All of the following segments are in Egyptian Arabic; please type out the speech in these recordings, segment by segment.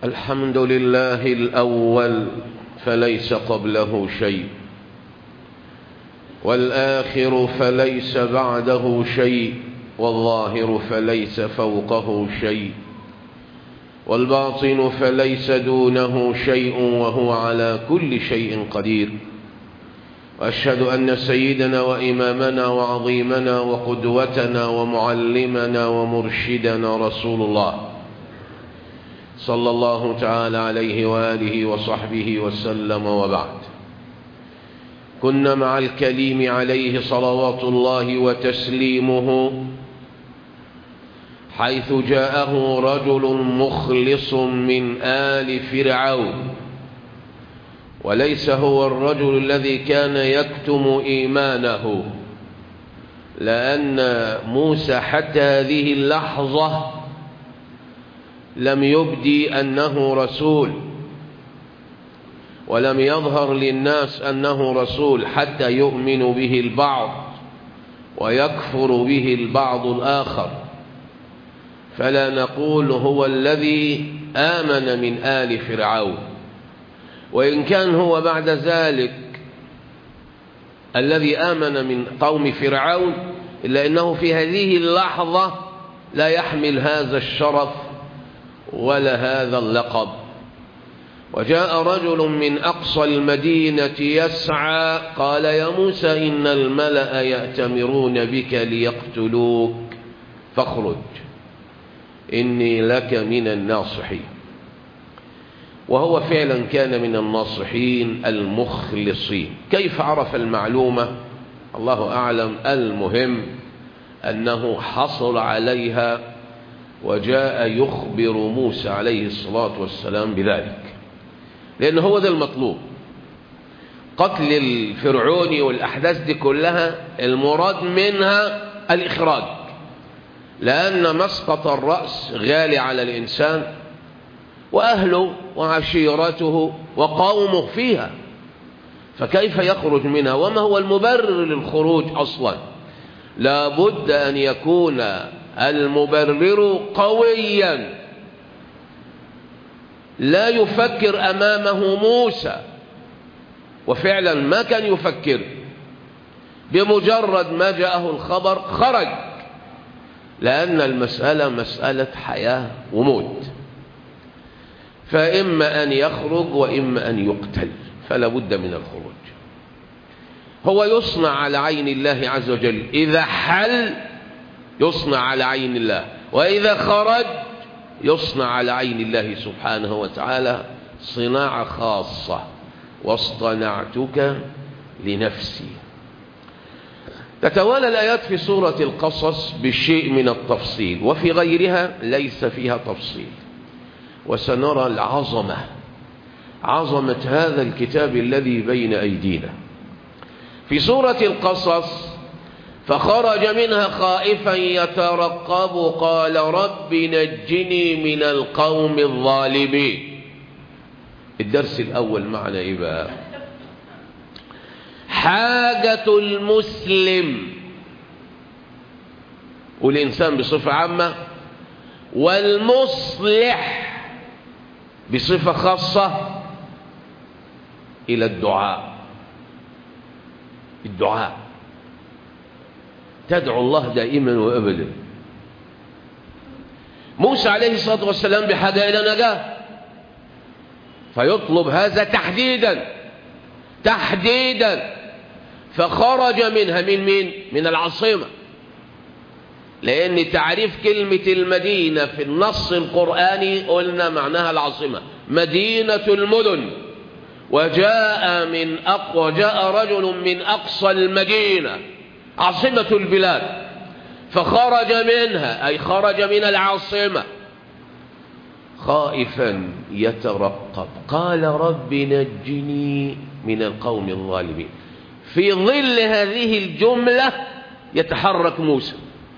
الحمد لله الأول فليس قبله شيء والآخر فليس بعده شيء والظاهر فليس فوقه شيء والباطن فليس دونه شيء وهو على كل شيء قدير وأشهد أن سيدنا وإمامنا وعظيمنا وقدوتنا ومعلمنا ومرشدنا رسول الله صلى الله تعالى عليه وآله وصحبه وسلم وبعد كنا مع الكليم عليه صلوات الله وتسليمه حيث جاءه رجل مخلص من آل فرعون وليس هو الرجل الذي كان يكتم إيمانه لأن موسى حتى هذه اللحظة لم يبدي أنه رسول ولم يظهر للناس أنه رسول حتى يؤمن به البعض ويكفر به البعض الآخر فلا نقول هو الذي آمن من آل فرعون وإن كان هو بعد ذلك الذي آمن من قوم فرعون إلا أنه في هذه اللحظة لا يحمل هذا الشرف ولا هذا اللقب وجاء رجل من أقصى المدينة يسعى قال يا موسى إن الملأ يأتمرون بك ليقتلوك فاخرج إني لك من الناصحين وهو فعلا كان من الناصحين المخلصين كيف عرف المعلومة الله أعلم المهم أنه حصل عليها وجاء يخبر موسى عليه الصلاة والسلام بذلك لأن هو ده المطلوب قتل الفرعوني والأحداث دي كلها المراد منها الإخراج لأن مسقط الرأس غالي على الإنسان وأهله وعشيرته وقومه فيها فكيف يخرج منها وما هو المبرر للخروج أصلا لا بد أن يكون المبرر قويا لا يفكر أمامه موسى وفعلا ما كان يفكر بمجرد ما جاءه الخبر خرج لأن المسألة مسألة حياة وموت فإما أن يخرج وإما أن يقتل فلا بد من الخروج هو يصنع على عين الله عز وجل إذا حل يصنع على عين الله وإذا خرج يصنع على عين الله سبحانه وتعالى صناعة خاصة واصطنعتك لنفسي تتوالى الآيات في سورة القصص بشيء من التفصيل وفي غيرها ليس فيها تفصيل وسنرى العظمة عظمة هذا الكتاب الذي بين أيدينا في سورة القصص فخرج منها خائفا يترقب قال رب نجني من القوم الظالمين الدرس الأول معنا إيه بقى حاجة المسلم والإنسان بصفة عامة والمصلح بصفة خاصة إلى الدعاء الدعاء تدعو الله دائما وأبدا موسى عليه الصلاة والسلام بحاجة إلى نجاة فيطلب هذا تحديدا تحديدا فخرج منها من مين من العاصمة لأن تعريف كلمة المدينة في النص القرآني قلنا معناها العاصمة مدينة المدن وجاء من أقوى جاء رجل من أقصى المدينة عاصمة البلاد فخرج منها أي خرج من العاصمة خائفا يترقب قال رب نجني من القوم الظالمين في ظل هذه الجملة يتحرك موسى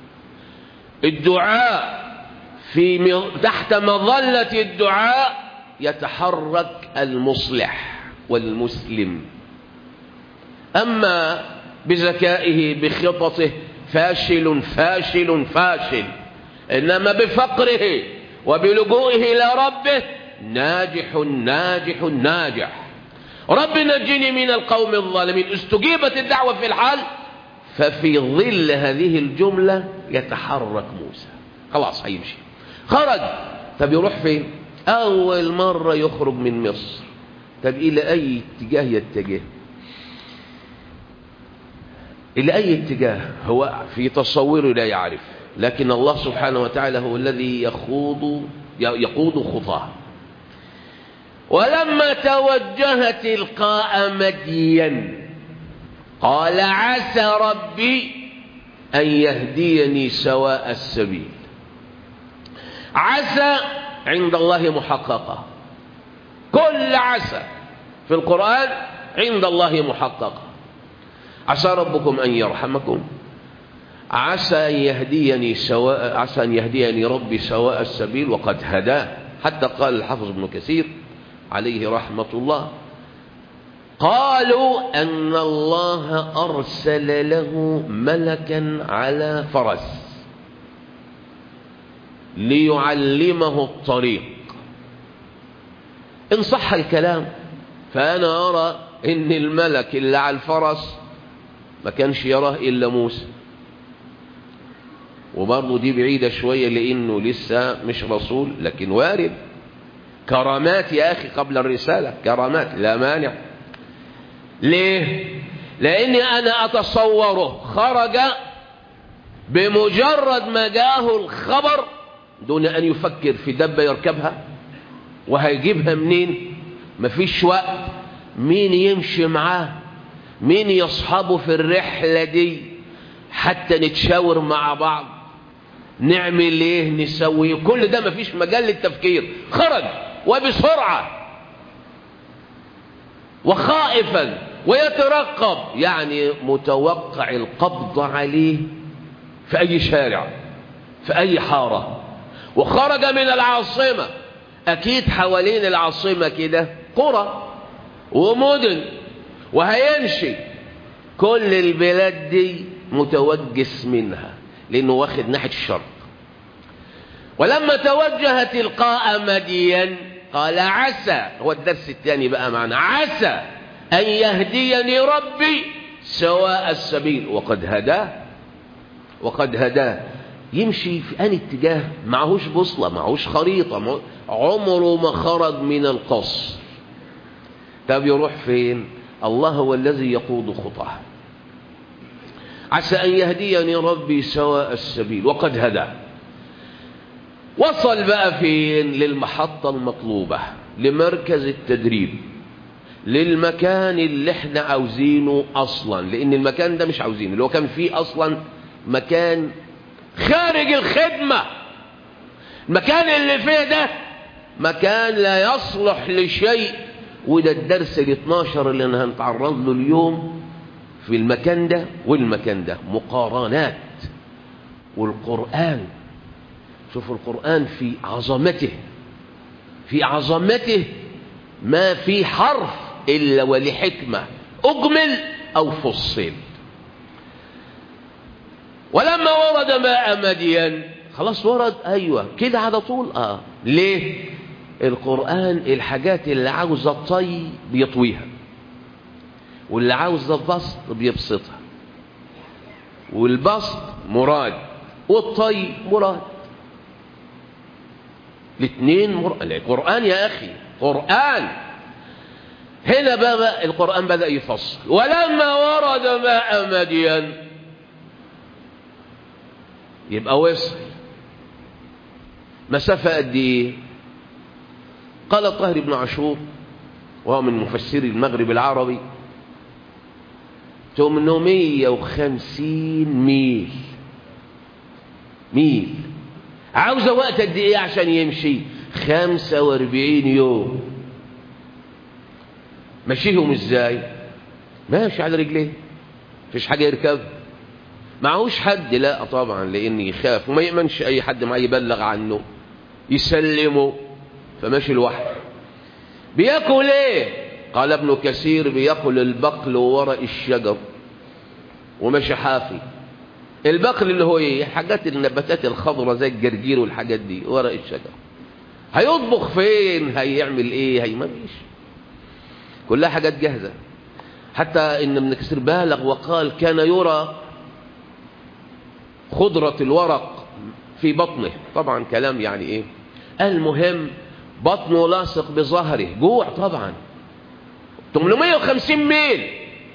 الدعاء في تحت مظلة الدعاء يتحرك المصلح والمسلم أما بذكائه بخططه فاشل فاشل فاشل إنما بفقره وبلجوئه إلى ربه ناجح ناجح ناجح رب نجني من القوم الظالمين استجيبت الدعوة في الحال ففي ظل هذه الجملة يتحرك موسى خلاص هيمشي خرج طب يروح فين أول مرة يخرج من مصر طب إلى أي اتجاه يتجه إلى أي اتجاه هو في تصوره لا يعرف لكن الله سبحانه وتعالى هو الذي يخوض يقود خطاه ولما توجه تلقاء مدين قال عسى ربي أن يهديني سواء السبيل عسى عند الله محققة كل عسى في القرآن عند الله محققة عسى ربكم أن يرحمكم عسى أن يهديني سواء عسى أن يهديني ربي سواء السبيل وقد هداه حتى قال الحافظ ابن كثير عليه رحمة الله قالوا أن الله أرسل له ملكا على فرس ليعلمه الطريق إن صح الكلام فأنا أرى إن الملك اللي على الفرس ما كانش يراه إلا موسى وبرضه دي بعيدة شوية لأنه لسه مش رسول لكن وارد كرامات يا أخي قبل الرسالة كرامات لا مانع ليه لأني أنا أتصوره خرج بمجرد ما جاءه الخبر دون أن يفكر في دبة يركبها وهيجيبها منين مفيش وقت مين يمشي معاه مين يصحبه في الرحلة دي حتى نتشاور مع بعض نعمل ايه نسوي كل ده مفيش مجال للتفكير خرج وبسرعة وخائفا ويترقب يعني متوقع القبض عليه في أي شارع في أي حارة وخرج من العاصمة أكيد حوالين العاصمة كده قرى ومدن وهيمشي كل البلاد دي متوجس منها لأنه واخد ناحية الشرق ولما توجه تلقاء مدين قال عسى هو الدرس الثاني بقى معنا عسى أن يهديني ربي سواء السبيل وقد هداه وقد هداه يمشي في أي اتجاه معهوش بوصلة معهوش خريطة عمره ما خرج من القصر طب يروح فين الله هو الذي يقود خطاه عسى أن يهديني ربي سواء السبيل وقد هداه وصل بقى فين للمحطة المطلوبة لمركز التدريب للمكان اللي احنا عاوزينه اصلا لان المكان ده مش عاوزينه اللي هو كان فيه اصلا مكان خارج الخدمة المكان اللي فيه ده مكان لا يصلح لشيء وده الدرس ال 12 اللي انا هنتعرض له اليوم في المكان ده والمكان ده مقارنات والقرآن شوف القرآن في عظمته في عظمته ما في حرف إلا ولحكمة أجمل أو فصل ولما ورد ماء مدين خلاص ورد أيوة كده على طول آه ليه القرآن الحاجات اللي عاوزة الطي بيطويها واللي عاوزة البسط بيبسطها والبسط مراد والطي مراد الاثنين مر... القرآن يا أخي قرآن هنا بقى القرآن بدأ يفصل ولما ورد ماء مدين يبقى وصل مسافة قد ايه قال الطاهر بن عاشور وهو من مفسري المغرب العربي تمنمية وخمسين ميل ميل عاوزة وقت قد ايه عشان يمشي خمسة واربعين يوم مشيهم ازاي ماشي على رجليه مفيش حاجة يركب معهوش حد لا طبعا لان يخاف وما يأمنش اي حد معاه يبلغ عنه يسلمه فماشي لوحده بياكل ايه قال ابن كثير بياكل البقل وورق الشجر وماشي حافي البقل اللي هو ايه حاجات النباتات الخضراء زي الجرجير والحاجات دي ورق الشجر هيطبخ فين هيعمل ايه هي ما فيش كلها حاجات جاهزة حتى ان ابن كثير بالغ وقال كان يرى خضرة الورق في بطنه طبعا كلام يعني ايه المهم بطنه لاصق بظهره جوع طبعا 850 ميل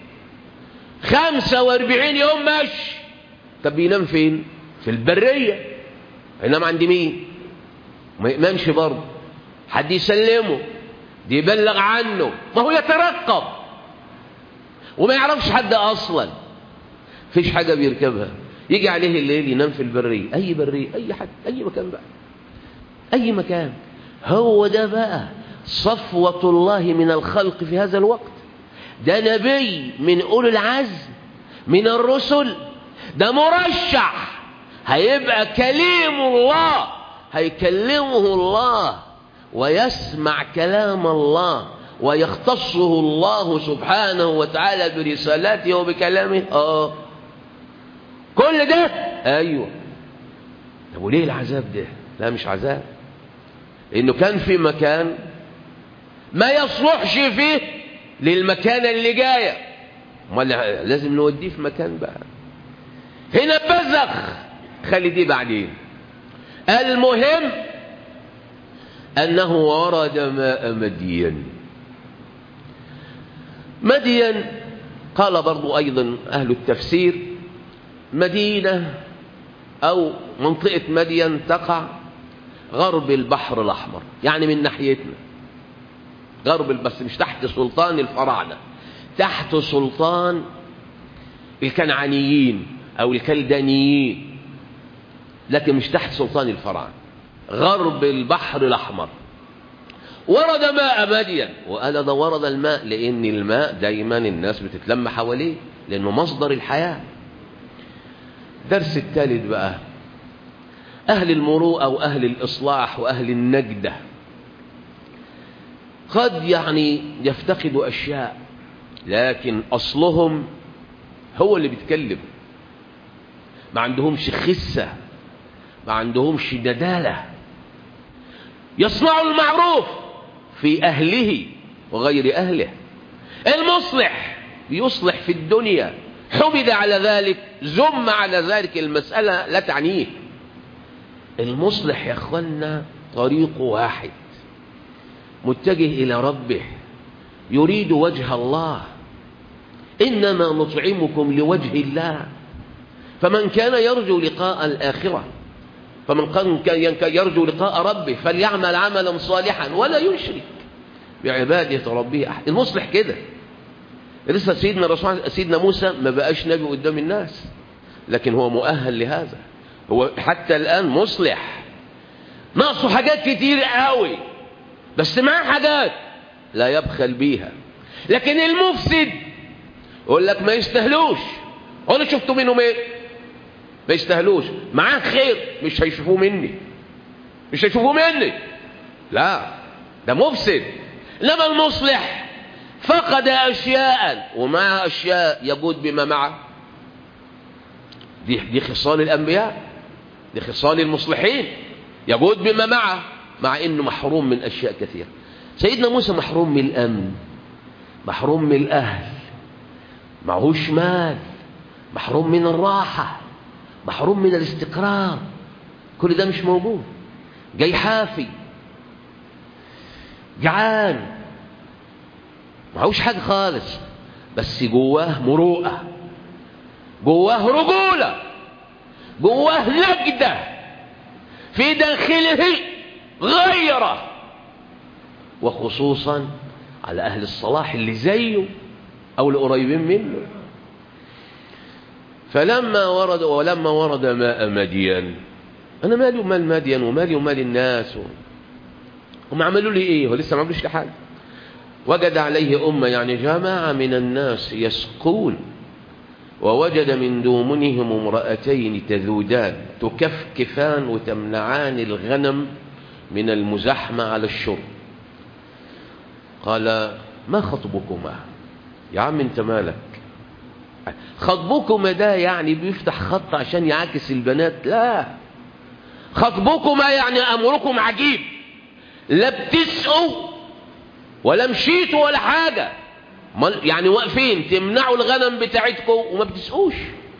45 يوم مشي طب بينام فين في البرية ينام عند مين ما ينامش برضه حد يسلمه دي يبلغ عنه ما هو يترقب وما يعرفش حد اصلا فيش حاجة بيركبها يجي عليه الليل ينام في البرية اي برية اي حد اي مكان بقى اي مكان هو ده بقى صفوة الله من الخلق في هذا الوقت ده نبي من أولي العزم من الرسل ده مرشح هيبقى كليم الله هيكلمه الله ويسمع كلام الله ويختصه الله سبحانه وتعالى برسالاته وبكلامه اه كل ده ايوه طب وليه العذاب ده لا مش عذاب انه كان في مكان ما يصلحش فيه للمكان اللي جايه امال لازم نوديه في مكان بقى هنا بزخ خلي دي بعدين المهم انه ورد ماء مدين مدين قال برضو ايضا اهل التفسير مدينه او منطقه مدين تقع غرب البحر الأحمر يعني من ناحيتنا غرب بس مش تحت سلطان الفراعنة تحت سلطان الكنعانيين أو الكلدانيين لكن مش تحت سلطان الفراعنة غرب البحر الأحمر ورد ماء مدين وقال ده ورد الماء لأن الماء دايما الناس بتتلم حواليه لأنه مصدر الحياة درس الثالث بقى أهل المروءة وأهل الإصلاح وأهل النجدة قد يعني يفتقدوا أشياء لكن أصلهم هو اللي بيتكلم ما عندهمش خسة ما عندهمش ندالة يصنعوا المعروف في أهله وغير أهله المصلح يصلح في الدنيا حمد على ذلك زم على ذلك المسألة لا تعنيه المصلح يا اخوانا طريق واحد متجه الى ربه يريد وجه الله انما نطعمكم لوجه الله فمن كان يرجو لقاء الاخره فمن كان يرجو لقاء ربه فليعمل عملا صالحا ولا يشرك بعباده ربه احد المصلح كده لسه سيدنا رسول سيدنا موسى ما بقاش نبي قدام الناس لكن هو مؤهل لهذا هو حتى الآن مصلح ناقصه حاجات كتير قوي بس معاه حاجات لا يبخل بيها لكن المفسد يقول لك ما يستاهلوش انا شفتوا منهم ايه ما يستاهلوش معاه خير مش هيشوفوه مني مش هيشوفوه مني لا ده مفسد انما المصلح فقد اشياء ومعه اشياء يجود بما معه دي دي خصال الانبياء دي خصال المصلحين يجود بما معه مع انه محروم من اشياء كثيره سيدنا موسى محروم من الامن محروم من الاهل معهوش مال محروم من الراحه محروم من الاستقرار كل ده مش موجود جاي حافي جعان معهوش حاجه خالص بس جواه مروءه جواه رجوله جواه نجدة في داخله غيرة وخصوصا على أهل الصلاح اللي زيه أو القريبين منه فلما ورد ولما ورد ماء مدين أنا مالي ومال مدين ومالي ومال الناس هم عملوا لي إيه ولسه ما عملوش لي حاجة وجد عليه أمة يعني جماعة من الناس يسقون ووجد من دونهم امرأتين تذودان تكفكفان وتمنعان الغنم من المزاحمة على الشرب قال ما خطبكما يا عم انت مالك خطبكما ده يعني بيفتح خط عشان يعاكس البنات لا خطبكما يعني امركم عجيب لا بتسقوا ولا مشيتوا ولا حاجة يعني واقفين تمنعوا الغنم بتاعتكم وما بتسقوش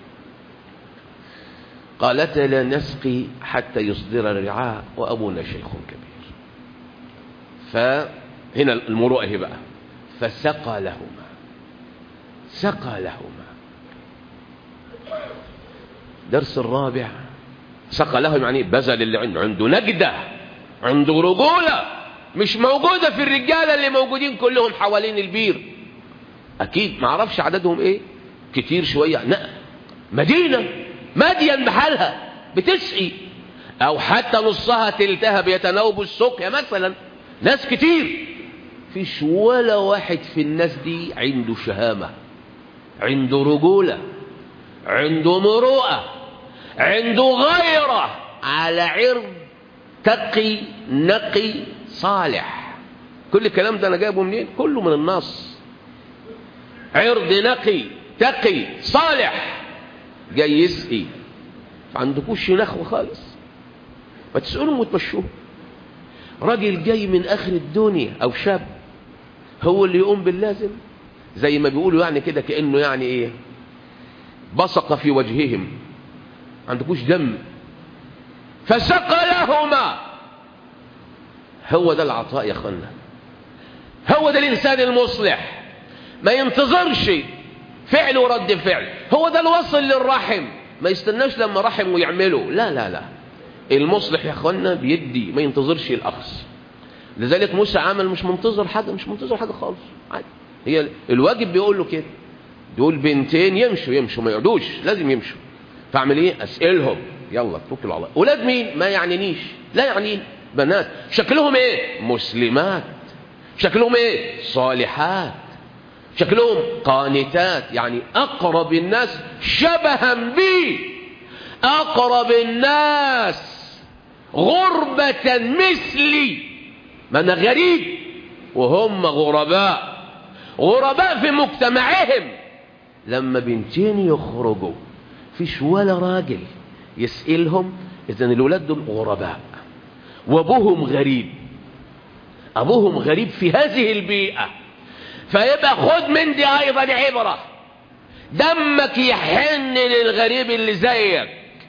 قالت لا نسقي حتى يصدر الرعاء وأبونا شيخ كبير فهنا المروءة هي بقى فسقى لهما سقى لهما درس الرابع سقى لهم يعني بذل اللي عنده عنده نجدة عنده رجولة مش موجودة في الرجالة اللي موجودين كلهم حوالين البير أكيد ما عرفش عددهم إيه كتير شوية لا مدينة مدين بحالها بتسقي أو حتى نصها تلتها بيتناوبوا السقيا مثلا ناس كتير فيش ولا واحد في الناس دي عنده شهامة عنده رجولة عنده مروءة عنده غيرة على عرض تقي نقي صالح كل الكلام ده انا جايبه منين كله من النص عرض نقي تقي صالح جاي يسقي ما عندكوش نخوة خالص ما تسألهم وتمشوهم راجل جاي من اخر الدنيا او شاب هو اللي يقوم باللازم زي ما بيقولوا يعني كده كأنه يعني ايه بصق في وجههم عندكوش دم فسقى لهما هو ده العطاء يا اخوانا هو ده الانسان المصلح ما ينتظرش فعل ورد فعل هو ده الوصل للرحم ما يستناش لما رحم ويعمله لا لا لا المصلح يا اخوانا بيدي ما ينتظرش الاخذ لذلك موسى عمل مش منتظر حاجه مش منتظر حاجه خالص عادي هي الواجب بيقول له كده دول بنتين يمشوا يمشوا ما يقعدوش لازم يمشوا فاعمل ايه اسالهم يلا توكلوا على الله اولاد مين ما يعنينيش لا يعني بنات شكلهم ايه مسلمات شكلهم ايه صالحات شكلهم قانتات يعني اقرب الناس شبها بي اقرب الناس غربة مثلي ما انا غريب وهم غرباء غرباء في مجتمعهم لما بنتين يخرجوا فيش ولا راجل يسألهم إذا الولاد دول غرباء وابوهم غريب أبوهم غريب في هذه البيئة فيبقى خد من دي أيضا عبرة دمك يحن للغريب اللي زيك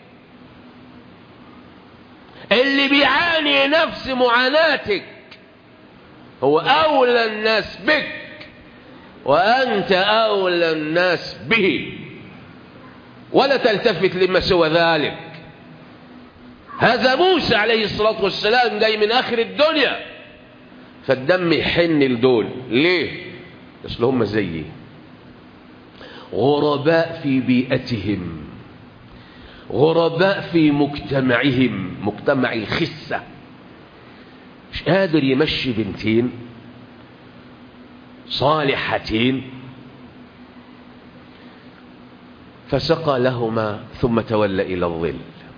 اللي بيعاني نفس معاناتك هو أولى الناس بك وأنت أولى الناس به ولا تلتفت لما سوى ذلك هذا موسى عليه الصلاة والسلام جاي من آخر الدنيا فالدم يحن لدول ليه اصل هم زيي غرباء في بيئتهم غرباء في مجتمعهم مجتمع الخسة مش قادر يمشي بنتين صالحتين فسقى لهما ثم تولى إلى الظل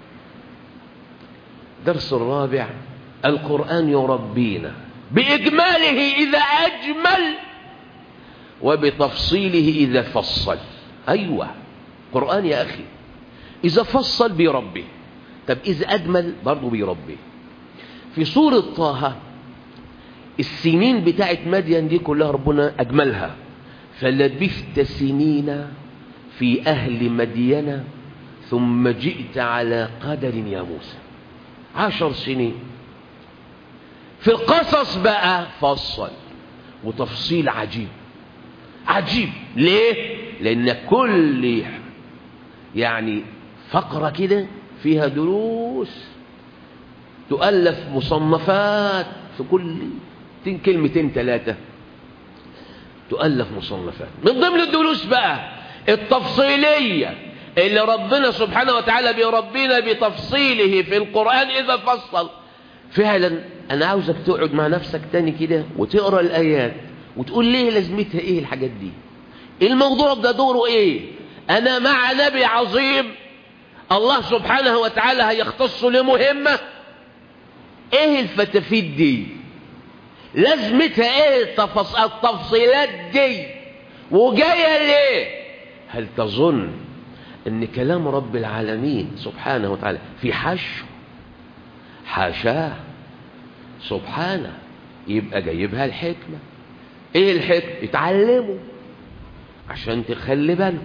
درس الرابع القرآن يربينا بإجماله إذا أجمل وبتفصيله إذا فصل أيوة قرآن يا أخي إذا فصل بيربي طب إذا أجمل برضه بيربي في سورة طه السنين بتاعت مدين دي كلها ربنا أجملها فلبثت سنين في أهل مدين ثم جئت على قدر يا موسى عشر سنين في القصص بقى فصل وتفصيل عجيب عجيب ليه لأن كل يعني فقرة كده فيها دروس تؤلف مصنفات في كل كلمتين ثلاثة تؤلف مصنفات من ضمن الدروس بقى التفصيلية اللي ربنا سبحانه وتعالى بيربينا بتفصيله في القرآن إذا فصل فعلا أنا عاوزك تقعد مع نفسك تاني كده وتقرأ الآيات وتقول ليه لازمتها إيه الحاجات دي الموضوع ده دوره إيه أنا مع نبي عظيم الله سبحانه وتعالى هيختص لمهمة إيه الفتافيت دي لازمتها إيه التفص... التفصيلات دي وجاية ليه هل تظن ان كلام رب العالمين سبحانه وتعالى في حشو حاشاه سبحانه يبقى جايبها الحكمة ايه الحكمة اتعلموا عشان تخلي بالكم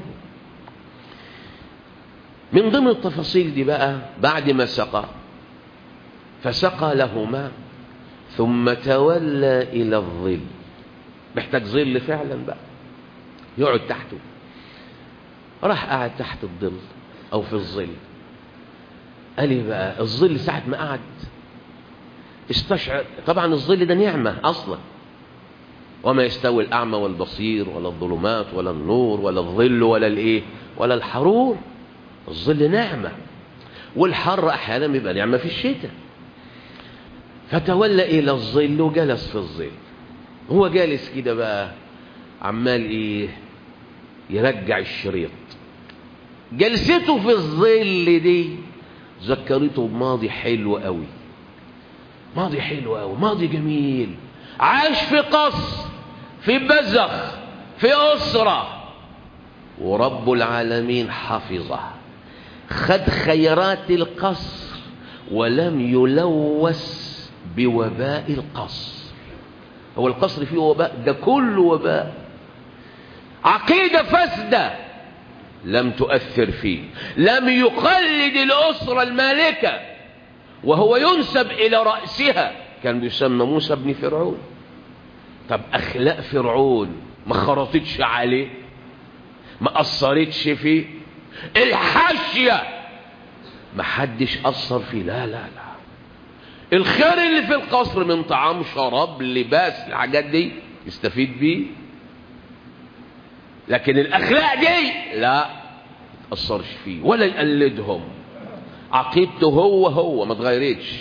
من ضمن التفاصيل دي بقى بعد ما سقى فسقى لهما ثم تولى إلى الظل محتاج ظل فعلا بقى يقعد تحته راح قاعد تحت الظل أو في الظل قال لي بقى الظل ساعة ما قعد استشعر طبعا الظل ده نعمة أصلا وما يستوي الأعمى والبصير ولا الظلمات ولا النور ولا الظل ولا الإيه ولا الحرور الظل نعمة والحر أحيانا بيبقى نعمة في الشتاء فتولى إلى الظل وجلس في الظل هو جالس كده بقى عمال إيه يرجع الشريط جلسته في الظل دي ذكرته بماضي حلو قوي ماضي حلو قوي ماضي جميل عاش في قصر في بزخ في أسرة ورب العالمين حفظه خد خيرات القصر ولم يلوث بوباء القصر هو القصر فيه وباء ده كله وباء عقيدة فاسدة لم تؤثر فيه لم يقلد الأسرة المالكة وهو ينسب إلى رأسها كان بيسمى موسى بن فرعون طب أخلاق فرعون ما خرطتش عليه ما أثرتش فيه الحاشية ما حدش أثر فيه لا لا لا الخير اللي في القصر من طعام شراب لباس الحاجات دي يستفيد بيه لكن الأخلاق دي لا تأثرش فيه ولا يقلدهم عقيدته هو هو ما تغيرتش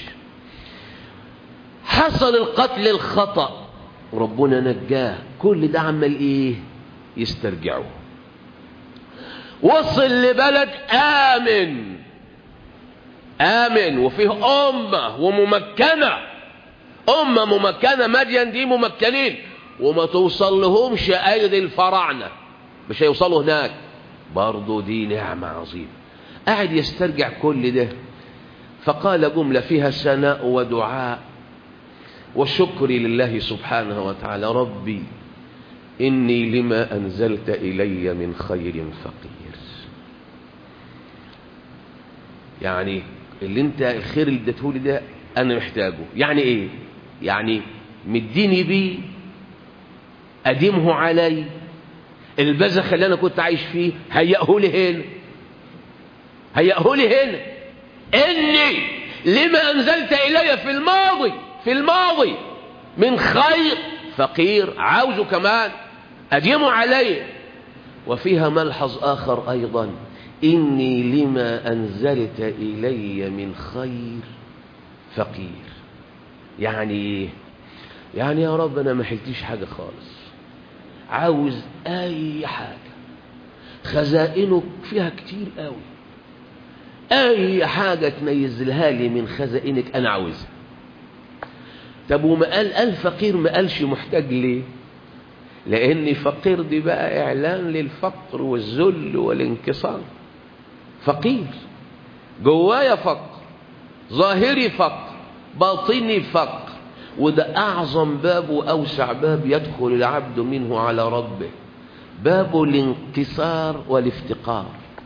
حصل القتل الخطأ وربنا نجاه كل ده عمال ايه يسترجعه وصل لبلد آمن آمن وفيه أمة وممكنة أمة ممكنة مدين دي ممكنين وما توصل لهمش أيدي الفراعنة مش هيوصلوا هناك برضو دي نعمة عظيمة قاعد يسترجع كل ده فقال جملة فيها ثناء ودعاء وشكر لله سبحانه وتعالى ربي إني لما أنزلت إلي من خير فقير يعني اللي انت الخير اللي اديتهولي ده انا محتاجه يعني ايه يعني مديني بيه اديمه علي البزخ اللي انا كنت عايش فيه هيئه لي هنا هيئه لي هنا اني لما انزلت الي في الماضي في الماضي من خير فقير عاوزه كمان اديمه علي وفيها ملحظ اخر ايضا إني لما أنزلت إلي من خير فقير يعني إيه يعني يا رب أنا ما حلتيش حاجة خالص عاوز أي حاجة خزائنك فيها كتير قوي أي حاجة تنزلها لي من خزائنك أنا عاوزها طب وما قال قال فقير ما قالش محتاج ليه لأن فقير دي بقى إعلان للفقر والذل والانكسار فقير جوايا فقر ظاهري فقر باطني فقر وده أعظم باب وأوسع باب يدخل العبد منه على ربه باب الانكسار والافتقار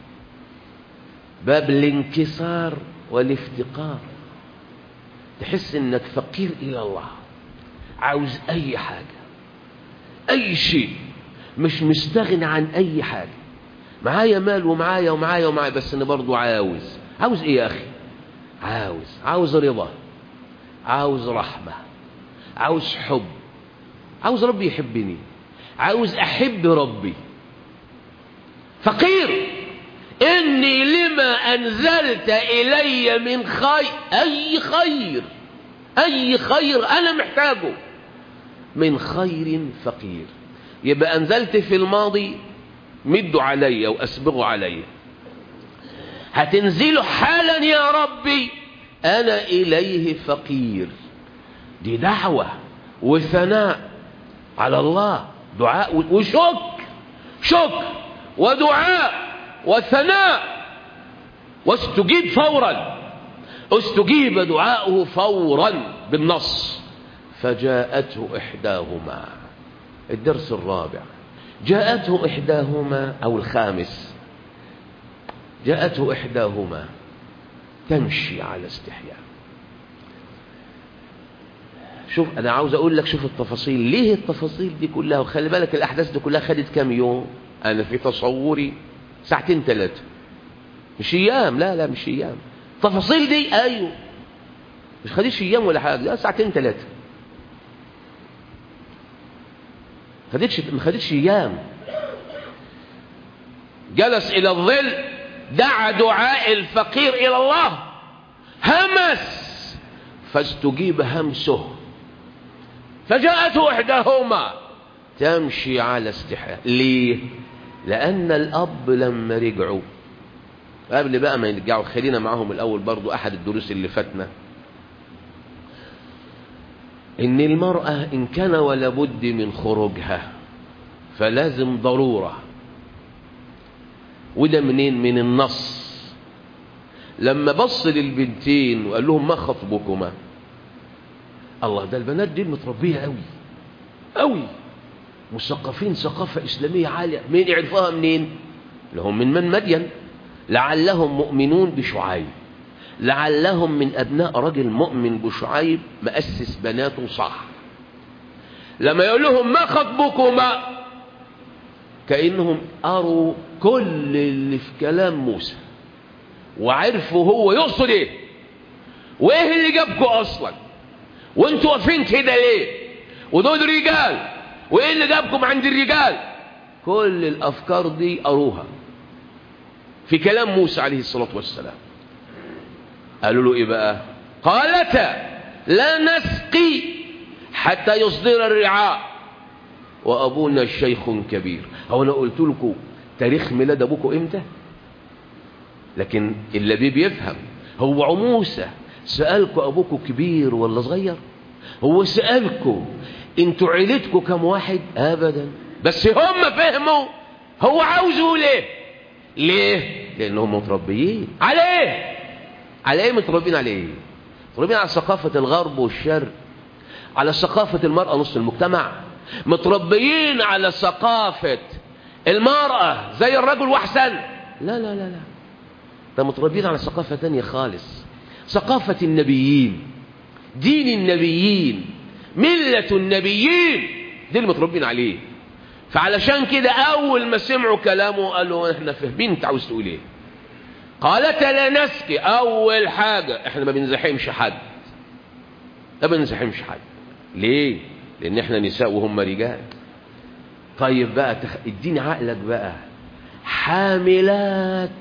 باب الانكسار والافتقار تحس انك فقير الى الله عاوز اي حاجة اي شيء مش مستغني عن اي حاجة معايا مال ومعايا ومعايا ومعايا بس انا برضو عاوز عاوز ايه يا اخي عاوز عاوز رضا عاوز رحمة عاوز حب عاوز ربي يحبني عاوز احب ربي فقير اني لما انزلت الي من خير اي خير اي خير انا محتاجه من خير فقير يبقى انزلت في الماضي مدوا علي واسبغوا علي هتنزلوا حالا يا ربي انا اليه فقير دي دعوة وثناء على الله دعاء وشكر شكر ودعاء وثناء واستجيب فورا استجيب دعاؤه فورا بالنص فجاءته إحداهما الدرس الرابع جاءته إحداهما أو الخامس جاءته إحداهما تمشي على استحياء شوف أنا عاوز أقول لك شوف التفاصيل ليه التفاصيل دي كلها وخلي بالك الأحداث دي كلها خدت كام يوم أنا في تصوري ساعتين ثلاثة مش أيام لا لا مش أيام التفاصيل دي أيوه مش خدتش أيام ولا حاجة لا ساعتين ثلاثة خدتش ما خدتش أيام جلس إلى الظل دعا دعاء الفقير إلى الله همس فاستجيب همسه فجاءته إحداهما تمشي على استحياء ليه لأن الأب لما رجعوا قبل بقى ما يرجعوا خلينا معاهم الأول برضو أحد الدروس اللي فاتنا إن المرأة إن كان ولا بد من خروجها فلازم ضرورة وده منين من النص لما بص للبنتين وقال لهم ما خطبكما الله ده البنات دي متربيه قوي قوي مثقفين ثقافه اسلاميه عاليه مين يعرفوها منين لهم من من مدين لعلهم مؤمنون بشعيب لعلهم من ابناء رجل مؤمن بشعيب مؤسس بناته صح لما يقول لهم ما خطبكما كانهم قروا كل اللي في كلام موسى وعرفوا هو يقصد ايه وايه اللي جابكم اصلا وانتوا واقفين كده ليه ودول رجال وايه اللي جابكم عند الرجال كل الافكار دي قروها في كلام موسى عليه الصلاه والسلام قالوا له ايه بقى قالتا لا نسقي حتى يصدر الرعاء وابونا شيخ كبير هو انا قلت لكم تاريخ ميلاد ابوكم امتى لكن اللبيب يفهم هو موسى سألكوا أبوكوا كبير ولا صغير هو سألكوا انتوا عيلتكوا كم واحد أبدا بس هم فهموا هو عاوزه ليه ليه لأنهم متربيين على ايه على ايه متربين على ايه متربين على ثقافة الغرب والشرق على ثقافة المرأة نص المجتمع متربيين على ثقافة المرأة زي الرجل واحسن لا لا لا لا ده متربيين على ثقافة تانية خالص ثقافة النبيين دين النبيين ملة النبيين دي اللي متربين عليه فعلشان كده أول ما سمعوا كلامه قالوا احنا فاهمين انت عاوز تقول ايه قالت لا نسكي أول حاجة احنا ما بنزحمش حد ما بنزحمش حد ليه لأن احنا نساء وهم رجال طيب بقى تخ... اديني عقلك بقى حاملات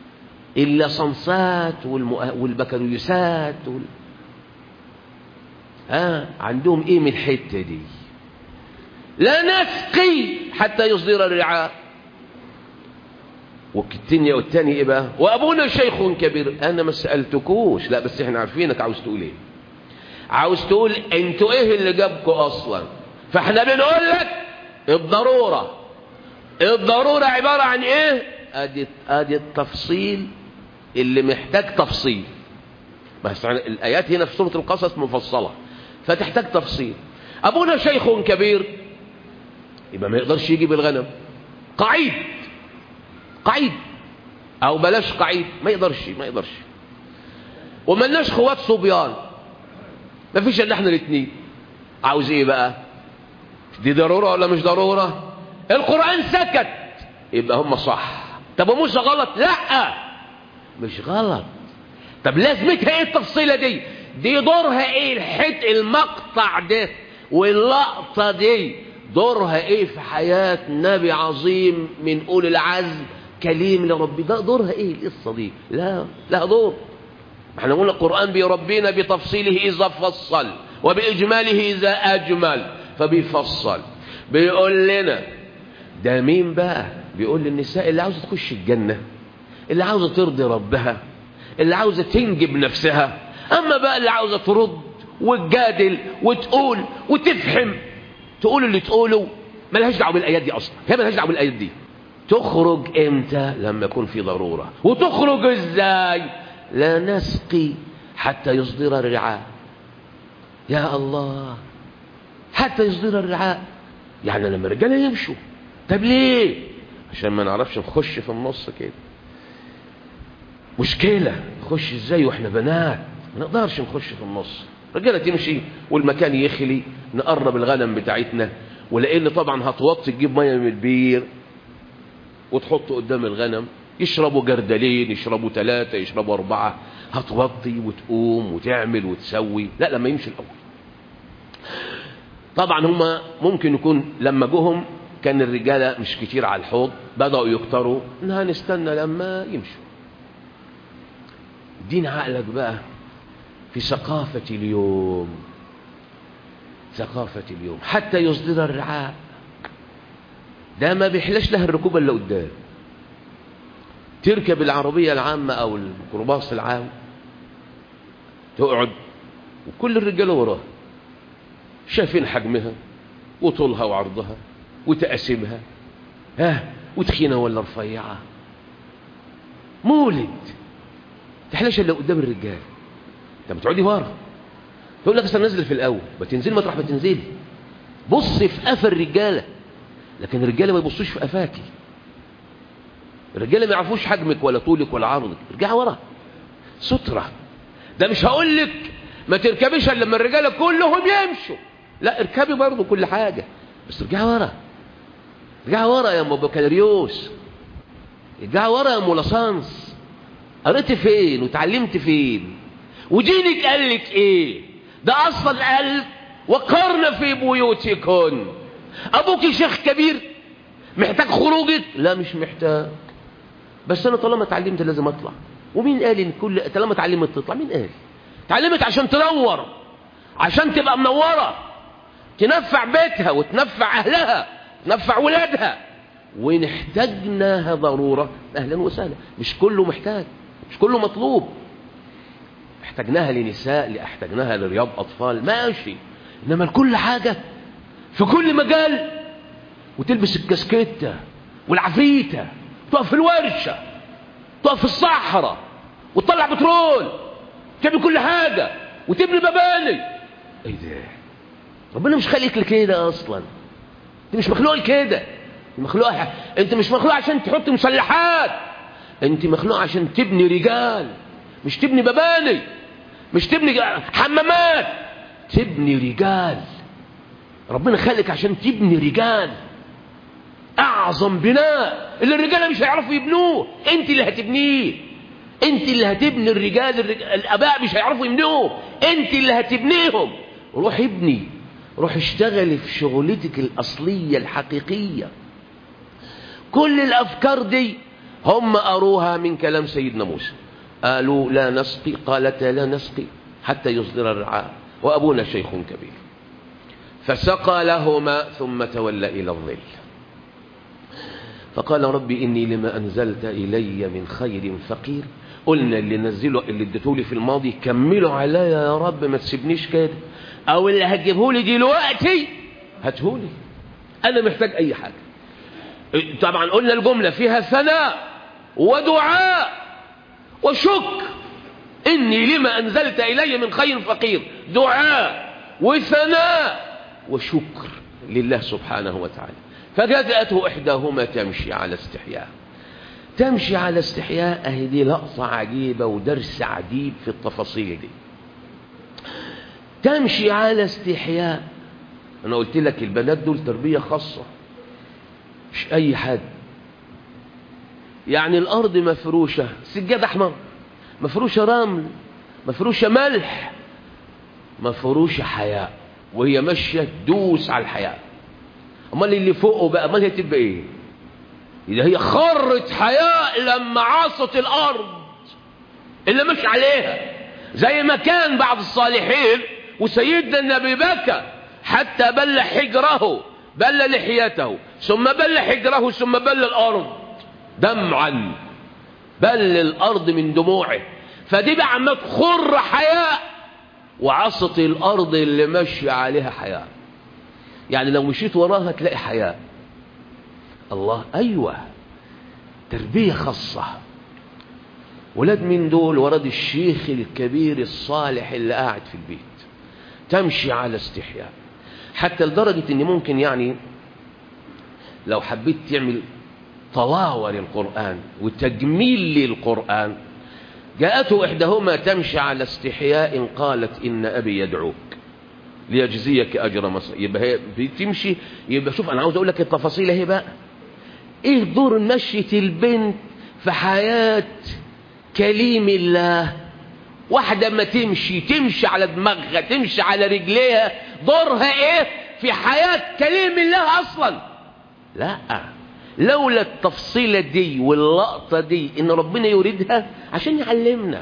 اللصنصات والمؤ... والبكالوريوسات وال... ها عندهم ايه من الحته دي لا نسقي حتى يصدر الرعاء والتاني والتاني ايه بقى وابونا شيخ كبير انا ما سالتكوش لا بس احنا عارفينك عاوز تقول ايه عاوز تقول انتوا ايه اللي جابكوا اصلا فاحنا بنقول لك الضروره الضروره عباره عن ايه ادي ادي التفصيل اللي محتاج تفصيل بس الايات هنا في سوره القصص مفصله فتحتاج تفصيل ابونا شيخ كبير يبقى ما يقدرش يجي بالغنم قعيد قعيد او بلاش قعيد ما يقدرش ما يقدرش وملناش خوات صبيان ما فيش الا احنا الاثنين عاوز ايه بقى دي ضروره ولا مش ضروره القران سكت يبقى هم صح طب وموسى غلط لا مش غلط طب لازمتها ايه التفصيله دي دي دورها ايه الحت المقطع ده واللقطه دي دورها ايه في حياه نبي عظيم من اولي العزم كليم لربي ده دورها ايه القصه دي لا لها دور احنا قلنا القران بيربينا بتفصيله اذا فصل وباجماله اذا اجمل فبيفصل بيقول لنا ده مين بقى بيقول للنساء اللي عاوزه تخش الجنه اللي عاوزه ترضي ربها اللي عاوزه تنجب نفسها اما بقى اللي عاوزه ترد وتجادل وتقول وتفهم تقول اللي تقوله ملهاش دعوه بالايات دي اصلا هي ملهاش دعوه بالايات دي تخرج امتى لما يكون في ضروره وتخرج ازاي لا نسقي حتى يصدر الرعاء يا الله حتى يصدر الرعاء يعني لما الرجاله يمشوا طب ليه عشان ما نعرفش نخش في النص كده مشكلة نخش ازاي واحنا بنات ما نقدرش نخش في النص الرجاله تمشي والمكان يخلي نقرب الغنم بتاعتنا ولان طبعا هتوطي تجيب ميه من البير وتحطه قدام الغنم يشربوا جردلين يشربوا ثلاثة يشربوا أربعة هتوطي وتقوم وتعمل وتسوي لا لما يمشي الأول طبعا هما ممكن يكون لما جوهم كان الرجالة مش كتير على الحوض بدأوا يكتروا انها نستنى لما يمشوا دين عقلك بقى في ثقافة اليوم ثقافة اليوم حتى يصدر الرعاء ده ما بيحلاش لها الركوب الا قدام تركب العربية العامة او الميكروباص العام تقعد وكل الرجاله وراها شايفين حجمها وطولها وعرضها وتقاسمها ها وتخينه ولا رفيعه مولد تحلاش الا قدام الرجال انت بتقعدي ورا تقول لك اصل نازل في الاول ما تنزل مطرح ما تنزلي بص في قفا الرجاله لكن الرجاله ما يبصوش في قفاكي الرجاله ما يعرفوش حجمك ولا طولك ولا عرضك ارجعي ورا ستره ده مش هقول لك ما تركبيش الا لما الرجاله كلهم يمشوا لا اركبي برضه كل حاجه بس ارجعي ورا ارجعي ورا يا ام بكالوريوس ارجعي ورا يا ام لاسانس قريت فين وتعلمت فين ودينك قال لك ايه ده اصلا قال وقرن في بيوتكن ابوك شيخ كبير محتاج خروجك لا مش محتاج بس انا طالما اتعلمت لازم اطلع ومين قال ان كل طالما اتعلمت تطلع مين قال اتعلمت عشان تنور عشان تبقى منوره تنفع بيتها وتنفع اهلها تنفع ولادها وان احتاجناها ضروره اهلا وسهلا مش كله محتاج مش كله مطلوب احتاجناها لنساء احتاجناها لرياض اطفال ماشي انما لكل حاجه في كل مجال وتلبس الكاسكيته والعفريته تقف في الورشه تقف في الصحراء وتطلع بترول تعمل كل حاجه وتبني مباني ايه ده ربنا مش خالق لكده اصلا انت مش مخلوق لكده مخلوق انت مش مخلوق عشان تحط مسلحات انت مخلوق عشان تبني رجال مش تبني مباني مش تبني حمامات تبني رجال ربنا خلق عشان تبني رجال اعظم بناء اللي الرجاله مش هيعرفوا يبنوه انت اللي هتبنيه انت اللي هتبني الرجال, الرجال الاباء مش هيعرفوا يبنوه انت اللي هتبنيهم روح ابني روح اشتغلي في شغلتك الاصليه الحقيقيه كل الافكار دي هم قروها من كلام سيدنا موسى قالوا لا نسقي قالت لا نسقي حتى يصدر الرعاء وابونا شيخ كبير فسقى لهما ثم تولى الى الظل فقال ربي إني لما أنزلت إلي من خير فقير قلنا اللي نزله اللي اديته لي في الماضي كملوا عليا يا رب ما تسيبنيش كده أو اللي هتجيبه لي دلوقتي هاته لي أنا محتاج أي حاجة طبعا قلنا الجملة فيها ثناء ودعاء وشكر إني لما أنزلت إلي من خير فقير دعاء وثناء وشكر لله سبحانه وتعالى فجاءته إحداهما تمشي على استحياء تمشي على استحياء أهي دي لقطة عجيبة ودرس عجيب في التفاصيل دي تمشي على استحياء أنا قلت لك البنات دول تربية خاصة مش أي حد يعني الأرض مفروشة سجاد أحمر مفروشة رمل مفروشة ملح مفروشة حياء وهي ماشية تدوس على الحياء امال اللي فوقه بقى امال هي تبقى ايه اذا هي خرت حياء لما عاصت الارض اللي مش عليها زي ما كان بعض الصالحين وسيدنا النبي بكى حتى بل حجره بل لحيته ثم بل حجره ثم بل الارض دمعا بل الارض من دموعه فدي بقى عمال تخر حياء وعصت الارض اللي ماشي عليها حياء يعني لو مشيت وراها تلاقي حياة الله أيوة تربية خاصة ولاد من دول ورد الشيخ الكبير الصالح اللي قاعد في البيت تمشي على استحياء حتى لدرجة ان ممكن يعني لو حبيت تعمل طلاوة للقرآن وتجميل للقرآن جاءته إحداهما تمشي على استحياء قالت إن أبي يدعوك ليجزيك أجر مصر يبقى هي بتمشي يبقى شوف أنا عاوز أقول لك التفاصيل اهي بقى إيه دور مشية البنت في حياة كليم الله واحدة ما تمشي تمشي على دماغها تمشي على رجليها دورها ايه في حياة كليم الله اصلا لا لولا التفصيلة دي واللقطة دي ان ربنا يريدها عشان يعلمنا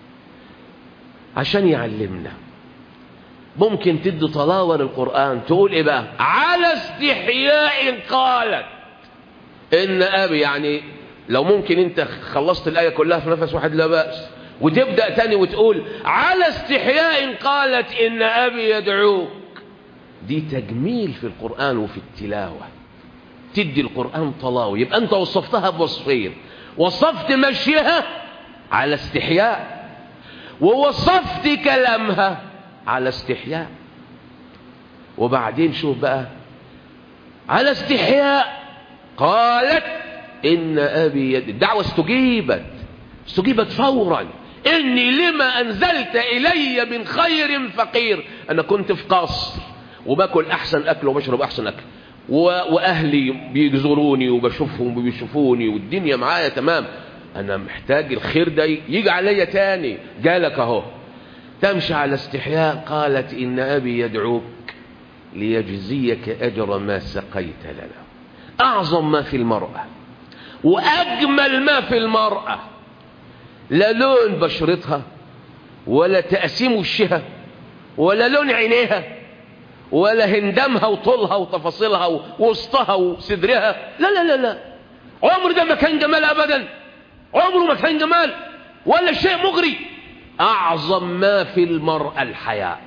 عشان يعلمنا ممكن تدي طلاوة للقرآن تقول ايه بقى على استحياء قالت ان ابي يعني لو ممكن انت خلصت الآية كلها في نفس واحد لا بأس وتبدأ تاني وتقول على استحياء قالت إن أبي يدعوك دي تجميل في القرآن وفي التلاوة تدي القرآن طلاوة يبقى أنت وصفتها بوصفين وصفت مشيها على استحياء ووصفت كلامها على استحياء وبعدين شوف بقى على استحياء قالت إن أبي يد الدعوة استجيبت استجيبت فورا إني لما أنزلت إلي من خير فقير أنا كنت في قصر وباكل أحسن أكل وبشرب أحسن أكل و... وأهلي بيجزروني وبشوفهم وبيشوفوني والدنيا معايا تمام أنا محتاج الخير ده يجي عليا تاني جالك أهو تمشي على استحياء قالت إن أبي يدعوك ليجزيك أجر ما سقيت لنا أعظم ما في المرأة وأجمل ما في المرأة لا لون بشرتها ولا تقسيم وشها ولا لون عينيها ولا هندمها وطولها وتفاصيلها ووسطها وصدرها لا لا لا لا عمر ده ما كان جمال أبدا عمره ما كان جمال ولا شيء مغري أعظم ما في المرأة الحياء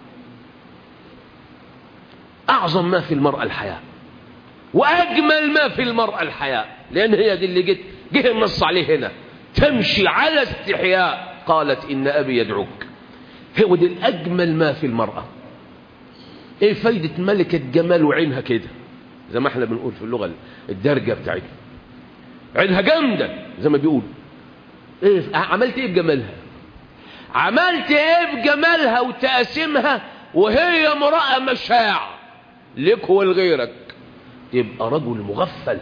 أعظم ما في المرأة الحياء وأجمل ما في المرأة الحياء لأن هي دي اللي جت جه النص عليه هنا تمشي على استحياء قالت إن أبي يدعوك هو دي الأجمل ما في المرأة إيه فايدة ملكة جمال وعينها كده زي ما احنا بنقول في اللغة الدرجة بتاعتها عينها جامدة زي ما بيقول إيه عملت إيه بجمالها عملت إيه بجمالها وتقاسمها وهي امرأة مشاع لك ولغيرك تبقى رجل مغفل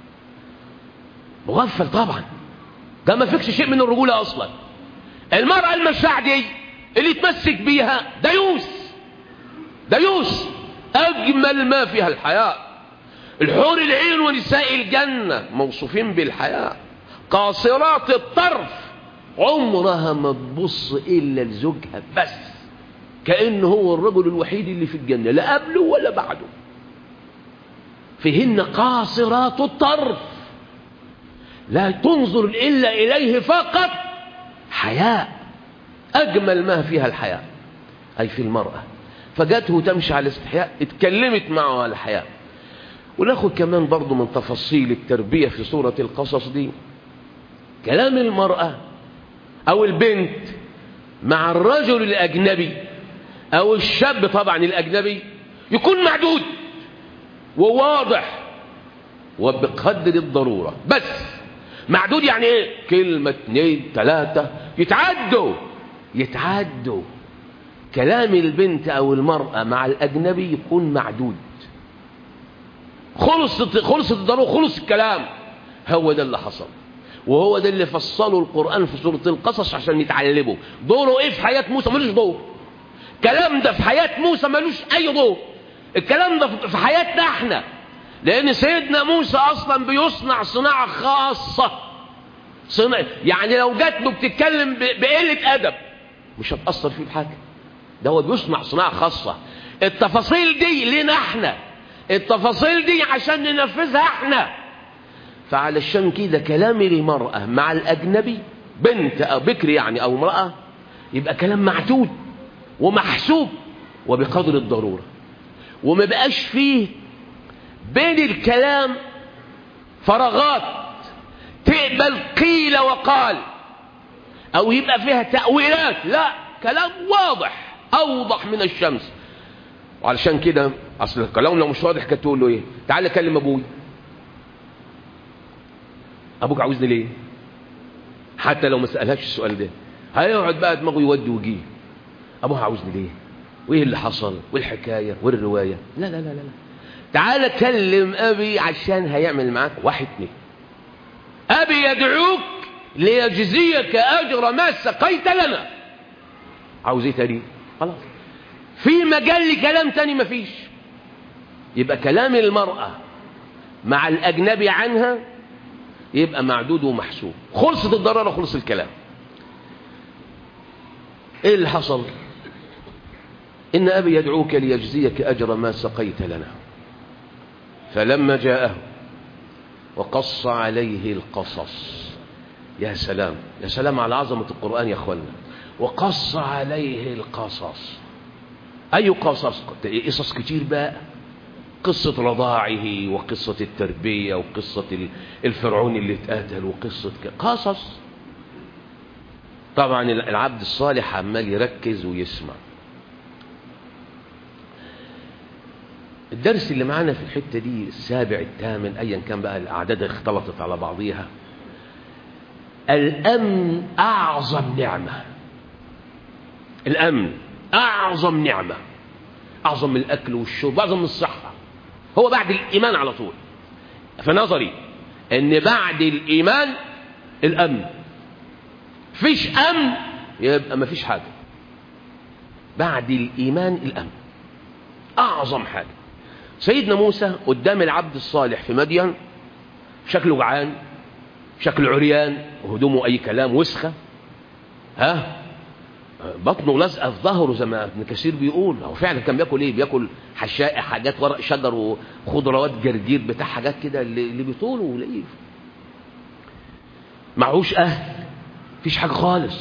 مغفل طبعا ده ما فيكش شيء من الرجولة أصلا المرأة المشاع دي اللي تمسك بيها ديوس ديوس أجمل ما فيها الحياء الحور العين ونساء الجنة موصوفين بالحياء قاصرات الطرف عمرها ما تبص إلا لزوجها بس كأنه هو الرجل الوحيد اللي في الجنة لا قبله ولا بعده فيهن قاصرات الطرف لا تنظر إلا إليه فقط حياء أجمل ما فيها الحياء أي في المرأة فجاته تمشي على الاستحياء اتكلمت معه على الحياء وناخد كمان برضو من تفاصيل التربية في سورة القصص دي كلام المرأة أو البنت مع الرجل الأجنبي أو الشاب طبعا الأجنبي يكون معدود وواضح وبقدر الضرورة بس معدود يعني ايه كلمة اتنين تلاتة يتعدوا يتعدوا كلام البنت او المرأة مع الاجنبي يكون معدود خلصت خلصت الضرورة خلص الكلام هو ده اللي حصل وهو ده اللي فصله القرآن في سورة القصص عشان يتعلموا دوره ايه في حياة موسى ملوش دور الكلام ده في حياة موسى ملوش اي دور الكلام ده في حياتنا احنا لان سيدنا موسى اصلا بيصنع صناعة خاصة صنع يعني لو جات له بتتكلم بقلة ادب مش هتأثر فيه بحاجة ده هو بيصنع صناعة خاصة التفاصيل دي لنا احنا التفاصيل دي عشان ننفذها احنا فعلشان كده كلام المرأة مع الأجنبي بنت أو بكر يعني أو امرأة يبقى كلام معدود ومحسوب وبقدر الضرورة وما بقاش فيه بين الكلام فراغات تقبل قيل وقال أو يبقى فيها تأويلات لا كلام واضح أوضح من الشمس وعلشان كده اصل الكلام لو مش واضح كانت تقول له ايه تعالى كلم ابوي ابوك عاوزني ليه حتى لو ما سالهاش السؤال ده هيقعد بقى دماغه يودي ويجيب ابوها عاوزني ليه وايه اللي حصل والحكايه والروايه لا لا لا لا تعالى كلم ابي عشان هيعمل معاك واحد اتنين ابي يدعوك ليجزيك اجر ما سقيت لنا عاوز ايه تاني خلاص في مجال لكلام تاني مفيش يبقى كلام المرأة مع الأجنبي عنها يبقى معدود ومحسوب خلصت الضرورة خلص الكلام ايه اللي حصل إن أبي يدعوك ليجزيك أجر ما سقيت لنا فلما جاءه وقص عليه القصص يا سلام يا سلام على عظمة القرآن يا أخوانا وقص عليه القصص أي قصص قصص كتير بقى قصة رضاعه وقصة التربية وقصة الفرعون اللي اتقتل وقصة قصص طبعا العبد الصالح عمال يركز ويسمع الدرس اللي معانا في الحتة دي السابع الثامن أيا كان بقى الأعداد اختلطت على بعضيها الأمن أعظم نعمة الأمن أعظم نعمة أعظم من الأكل والشرب أعظم من الصحة هو بعد الإيمان على طول في نظري أن بعد الإيمان الأمن فيش أمن يبقى ما فيش حاجة بعد الإيمان الأمن أعظم حاجة سيدنا موسى قدام العبد الصالح في مدين شكله جعان شكله عريان وهدومه أي كلام وسخة ها بطنه لازقه في ظهره زي ما ابن كثير بيقول هو فعلا كان بياكل ايه بياكل حشائق حاجات ورق شجر وخضروات جرجير بتاع حاجات كده اللي, اللي بيطوله ولقيه معهوش اهل مفيش حاجه خالص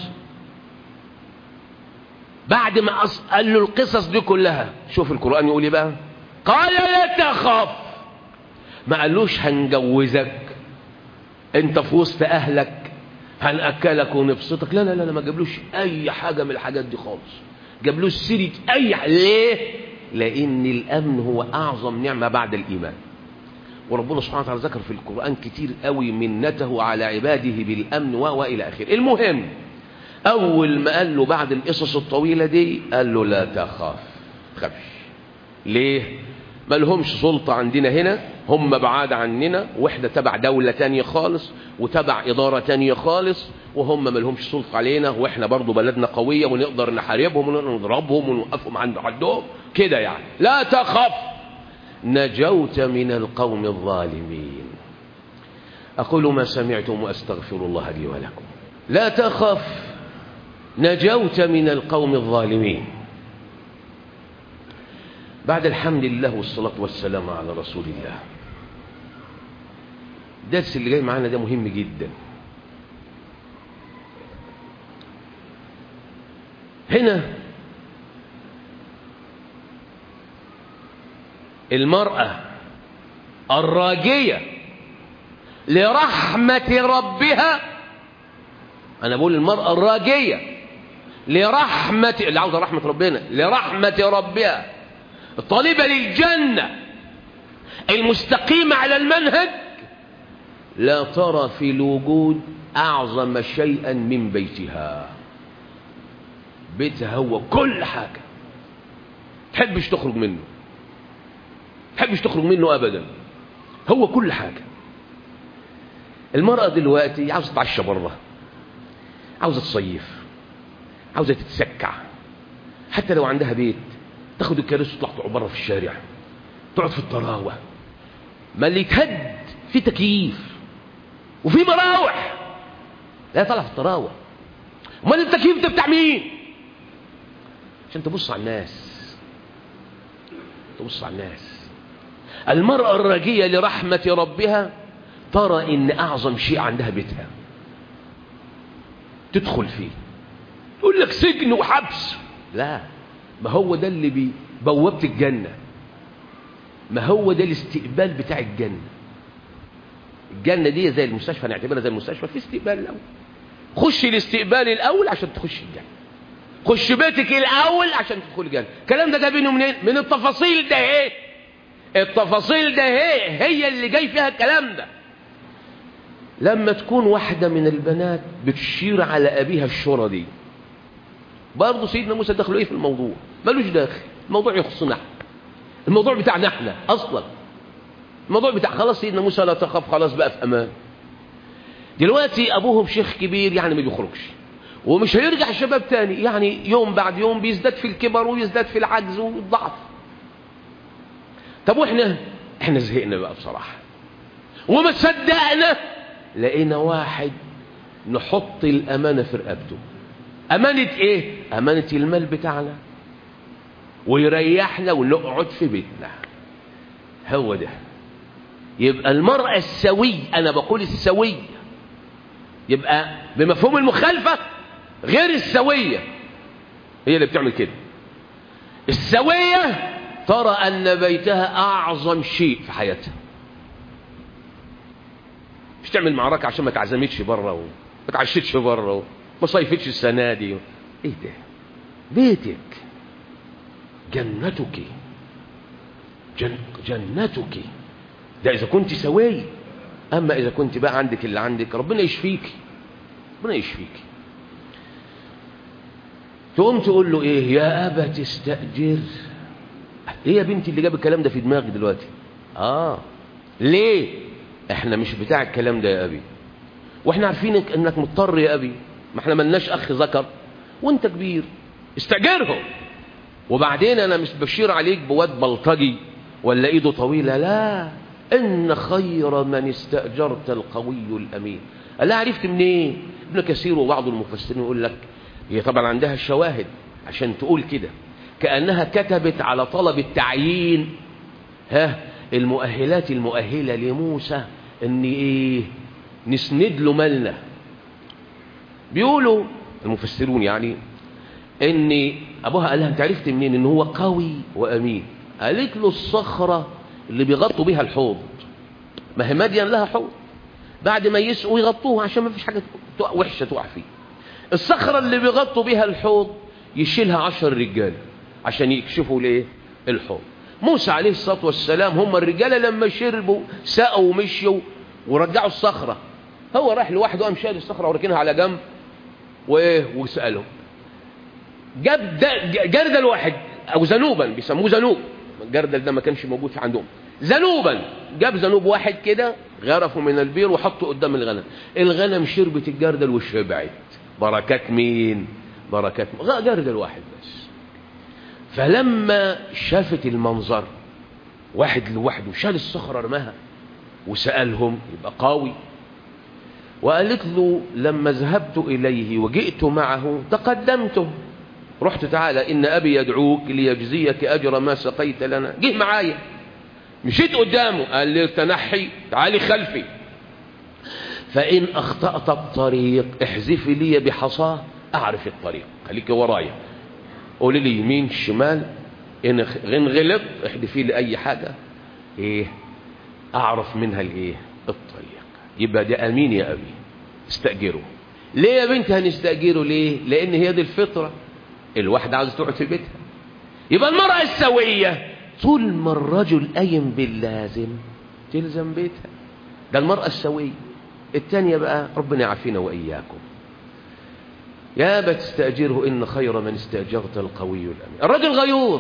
بعد ما قال له القصص دي كلها شوف القران يقول ايه بقى قال لا تخاف ما قالوش هنجوزك انت في وسط اهلك هنأكلك ونبسطك لا لا لا ما جابلوش اي حاجة من الحاجات دي خالص جابلوش سيرة اي حاجة ليه لان الامن هو اعظم نعمة بعد الايمان وربنا سبحانه وتعالى ذكر في القرآن كتير قوي منته على عباده بالامن والى اخره المهم اول ما قال له بعد القصص الطويلة دي قال له لا تخاف تخافش ليه ما لهمش سلطة عندنا هنا هم بعاد عننا واحنا تبع دولة تانية خالص وتبع إدارة تانية خالص وهم ما لهمش سلطة علينا واحنا برضو بلدنا قوية ونقدر نحاربهم ونقدر نضربهم ونوقفهم عند حدهم كده يعني لا تخف نجوت من القوم الظالمين أقول ما سمعتم وأستغفر الله لي ولكم لا تخف نجوت من القوم الظالمين بعد الحمد لله والصلاة والسلام على رسول الله الدرس اللي جاي معانا ده مهم جدا هنا المرأة الراجية لرحمة ربها أنا بقول المرأة الراجية لرحمة اللي عاوزة رحمة ربنا لرحمة ربها الطالبة للجنة المستقيمة على المنهج لا ترى في الوجود أعظم شيئا من بيتها بيتها هو كل حاجة تحبش تخرج منه تحبش تخرج منه أبدا هو كل حاجة المرأة دلوقتي عاوزة تتعشى بره عاوزة تصيف عاوزة تتسكع حتى لو عندها بيت تاخد الكراسي وتطلع تقعد بره في الشارع تقعد في الطراوه ما اللي يتهد في تكييف وفي مراوح لا طلع في الطراوه امال التكييف ده بتاع مين عشان تبص على الناس تبص على الناس المرأة الراجية لرحمة ربها ترى ان اعظم شيء عندها بيتها تدخل فيه تقول لك سجن وحبس لا ما هو ده اللي بي بوابة الجنة ما هو ده الاستقبال بتاع الجنة الجنة دي زي المستشفى نعتبرها زي المستشفى في استقبال الأول خش الاستقبال الأول عشان تخش الجنة خش بيتك الاول عشان تدخل الجنه الكلام ده جايبينه منين من التفاصيل ده ايه التفاصيل ده هي هي اللي جاي فيها الكلام ده لما تكون واحده من البنات بتشير على ابيها الشورى دي برضه سيدنا موسى دخلوا ايه في الموضوع ملوش داخل الموضوع يخصنا الموضوع بتاعنا احنا اصلا الموضوع بتاع خلاص سيدنا موسى لا تخاف خلاص بقى في امان دلوقتي ابوهم شيخ كبير يعني ما بيخرجش ومش هيرجع شباب تاني يعني يوم بعد يوم بيزداد في الكبر ويزداد في العجز والضعف طب واحنا احنا زهقنا بقى بصراحة وما صدقنا لقينا واحد نحط الأمانة في رقبته أمانة ايه أمانة المال بتاعنا ويريحنا ونقعد في بيتنا هو ده يبقى المرأة السوي أنا بقول السوي يبقى بمفهوم المخالفة غير السوية هي اللي بتعمل كده السوية ترى أن بيتها أعظم شيء في حياتها مش تعمل معركة عشان ما تعزمتش بره وما تعشتش بره وما صيفتش السنة دي ايه ده بيتك جنتك جن جنتك ده إذا كنت سوي أما إذا كنت بقى عندك اللي عندك ربنا يشفيك ربنا يشفيك تقوم تقول له إيه يا أبا تستأجر إيه يا بنتي اللي جاب الكلام ده في دماغي دلوقتي آه ليه إحنا مش بتاع الكلام ده يا أبي وإحنا عارفين إنك مضطر يا أبي ما إحنا ملناش أخ ذكر وإنت كبير استأجرهم وبعدين أنا مش بشير عليك بواد بلطجي ولا إيده طويلة لا إن خير من استأجرت القوي الأمين لا عرفت منين إيه؟ ابن كثير وبعض المفسرين يقول لك هي طبعا عندها الشواهد عشان تقول كده كأنها كتبت على طلب التعيين ها المؤهلات المؤهلة لموسى ان ايه نسند له مالنا بيقولوا المفسرون يعني ان ابوها قال لها انت عرفت منين ان هو قوي وامين قالت له الصخرة اللي بيغطوا بيها الحوض ما هي مدين لها حوض بعد ما يسقوا يغطوه عشان ما فيش حاجة وحشة تقع فيه الصخرة اللي بيغطوا بيها الحوض يشيلها عشر رجال عشان يكشفوا ليه الحوض موسى عليه الصلاة والسلام هم الرجالة لما شربوا سقوا ومشيوا ورجعوا الصخرة هو راح لوحده قام شال الصخرة وركنها على جنب وايه وسأله جاب جردل واحد او ذنوبا بيسموه ذنوب الجردل ده ما كانش موجود في عندهم ذنوبا جاب ذنوب واحد كده غرفه من البير وحطه قدام الغنم الغنم شربت الجردل وشبعت بركات مين بركات مين. جردل واحد بس فلما شافت المنظر واحد لوحده شال الصخرة رماها وسألهم يبقى قوي وقالت له لما ذهبت إليه وجئت معه تقدمته رحت تعالى إن أبي يدعوك ليجزيك أجر ما سقيت لنا جه معايا مشيت قدامه قال لي تنحي تعالي خلفي فإن أخطأت الطريق احذفي لي بحصاه أعرف الطريق خليك ورايا قولي لي يمين شمال إن غلط احذفي لي أي حاجة إيه أعرف منها الإيه الطريق يبقى ده أمين يا أبي استأجره ليه يا بنت هنستأجره ليه لأن هي دي الفطرة الواحدة عاوزة تقعد في بيتها يبقى المرأة السوية طول ما الرجل قايم باللازم تلزم بيتها ده المرأة السوية الثانية بقى ربنا يعافينا وإياكم يا أبا تستأجره إن خير من استأجرت القوي الأمين الرجل غيور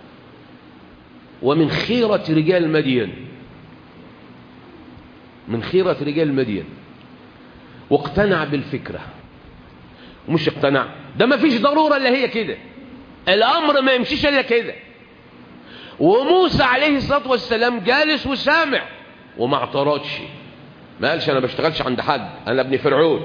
ومن خيرة رجال مدين من خيرة رجال مدين واقتنع بالفكرة ومش اقتنع ده ما فيش ضرورة اللي هي كده الأمر ما يمشيش إلا كده وموسى عليه الصلاة والسلام جالس وسامع وما اعترضش ما قالش أنا بشتغلش عند حد أنا ابن فرعون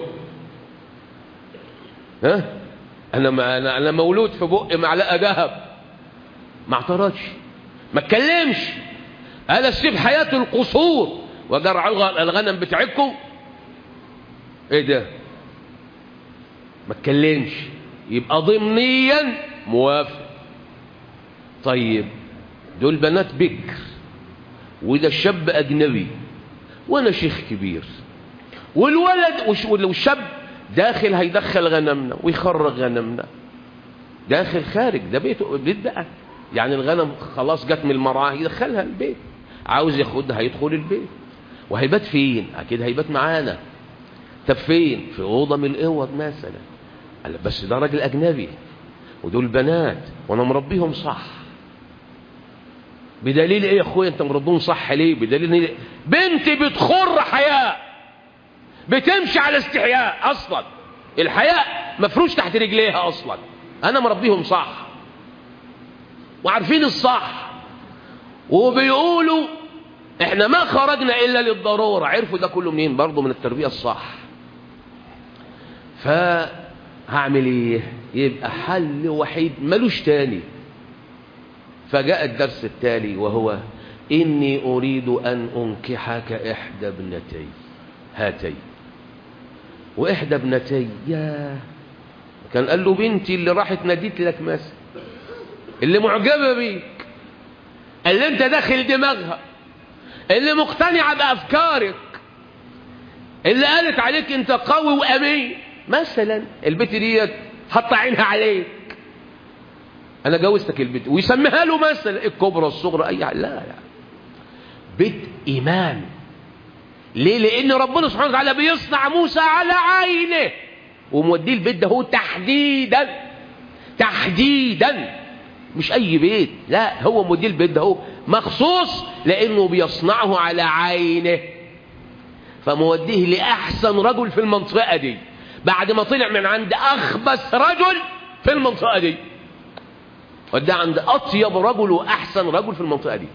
ها أنا ما أنا أنا مولود في بق معلقة ذهب ما اعترضش ما اتكلمش قال اسيب حياة القصور وجرع الغنم بتاعتكم ايه ده ما اتكلمش يبقى ضمنيا موافق طيب دول بنات بكر وده الشاب اجنبي وانا شيخ كبير والولد والشاب داخل هيدخل غنمنا ويخرج غنمنا داخل خارج ده بيته بيت بقى يعني الغنم خلاص جت من المرعاه يدخلها البيت عاوز ياخدها هيدخل البيت وهيبات فين اكيد هيبات معانا طب فين في اوضه من الاوض مثلا قال بس ده راجل اجنبي ودول بنات وانا مربيهم صح بدليل ايه يا اخويا انت مربيهم صح ليه بدليل إيه؟ بنتي بتخر حياء بتمشي على استحياء اصلا الحياء مفروش تحت رجليها اصلا انا مربيهم صح وعارفين الصح وبيقولوا احنا ما خرجنا الا للضرورة عرفوا ده كله منين برضه من التربية الصح فهعمل ايه يبقى حل وحيد ملوش تاني فجاء الدرس التالي وهو إني أريد أن أنكحك إحدى ابنتي هاتين وإحدى ابنتي يا كان قال له بنتي اللي راحت ناديت لك مثلا اللي معجبة بيك اللي انت داخل دماغها اللي مقتنعة بأفكارك اللي قالت عليك انت قوي وأمين مثلا البنت ديت حط عينها عليك انا جوزتك البنت ويسميها له مثلا الكبرى الصغرى اي لا يعني بيت ايمان ليه لان ربنا سبحانه وتعالى بيصنع موسى على عينه وموديه البيت ده هو تحديدا تحديدا مش اي بيت لا هو موديه البيت ده هو مخصوص لانه بيصنعه على عينه فموديه لاحسن رجل في المنطقه دي بعد ما طلع من عند اخبث رجل في المنطقه دي وداه عند اطيب رجل واحسن رجل في المنطقه دي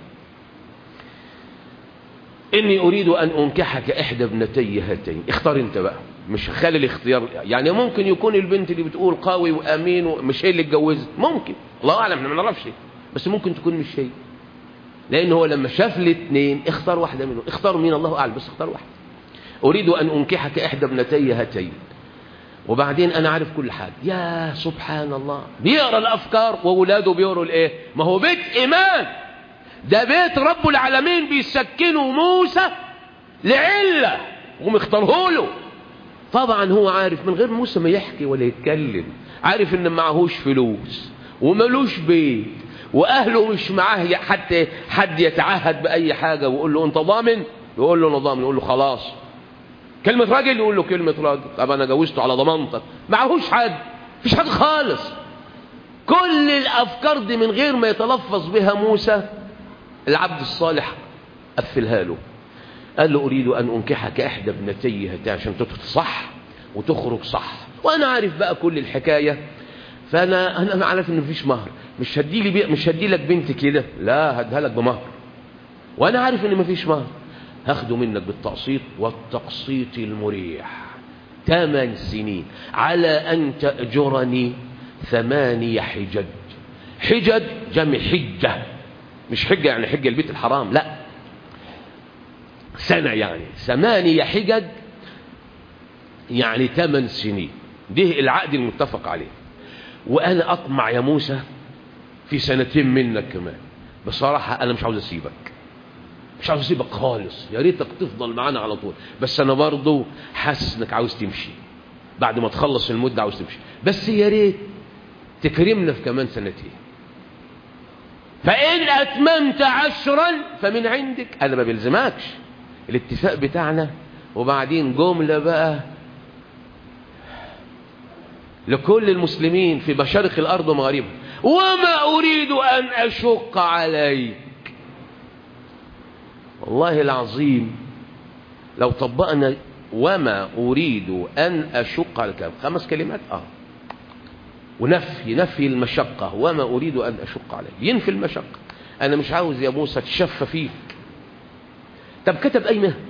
اني اريد ان انكحك احدى ابنتي هاتين اختار انت بقى مش خلي الاختيار يعني ممكن يكون البنت اللي بتقول قوي وامين ومش هي اللي اتجوزت ممكن الله اعلم احنا ما نعرفش بس ممكن تكون مش هي لان هو لما شاف الاثنين اختار واحده منهم اختار مين الله اعلم بس اختار واحده اريد ان انكحك احدى ابنتي هاتين وبعدين انا عارف كل حاجه يا سبحان الله بيقرا الافكار واولاده بيقروا الايه ما هو بيت ايمان ده بيت رب العالمين بيسكنه موسى لعله ومختاره له طبعا هو عارف من غير موسى ما يحكي ولا يتكلم عارف ان معهوش فلوس وملوش بيت واهله مش معاه حتى حد يتعهد باي حاجه ويقول له انت ضامن يقول له انا ضامن يقول له خلاص كلمة راجل يقول له كلمة راجل طب أنا جوزته على ضمانتك معهوش حد مفيش حد خالص كل الأفكار دي من غير ما يتلفظ بها موسى العبد الصالح قفلها له قال له أريد أن أنكحك إحدى ابنتي هاتين عشان تدخل صح وتخرج صح وأنا عارف بقى كل الحكاية فأنا أنا عارف إن مفيش مهر مش هدي لي بي... مش هدي لك بنت كده لا هديها لك بمهر وأنا عارف إن مفيش مهر هاخده منك بالتقسيط والتقسيط المريح ثمان سنين على أن تأجرني ثمانية حجج حجج جمع حجة مش حجة يعني حجة البيت الحرام لا سنة يعني ثمانية حجج يعني ثمان سنين ده العقد المتفق عليه وأنا أطمع يا موسى في سنتين منك كمان بصراحة أنا مش عاوز أسيبك مش عاوز اسيبك خالص يا ريتك تفضل معانا على طول بس انا برضه حاسس انك عاوز تمشي بعد ما تخلص المده عاوز تمشي بس يا ريت تكرمنا في كمان سنتين فان اتممت عشرا فمن عندك انا ما بلزمكش الاتفاق بتاعنا وبعدين جمله بقى لكل المسلمين في مشارق الارض ومغاربها وما اريد ان اشق عليك والله العظيم لو طبقنا وما أريد أن أشق على الكلام خمس كلمات آه ونفي نفي المشقة وما أريد أن أشق عليه ينفي المشقة أنا مش عاوز يا موسى تشف فيك طب كتب أي مهنة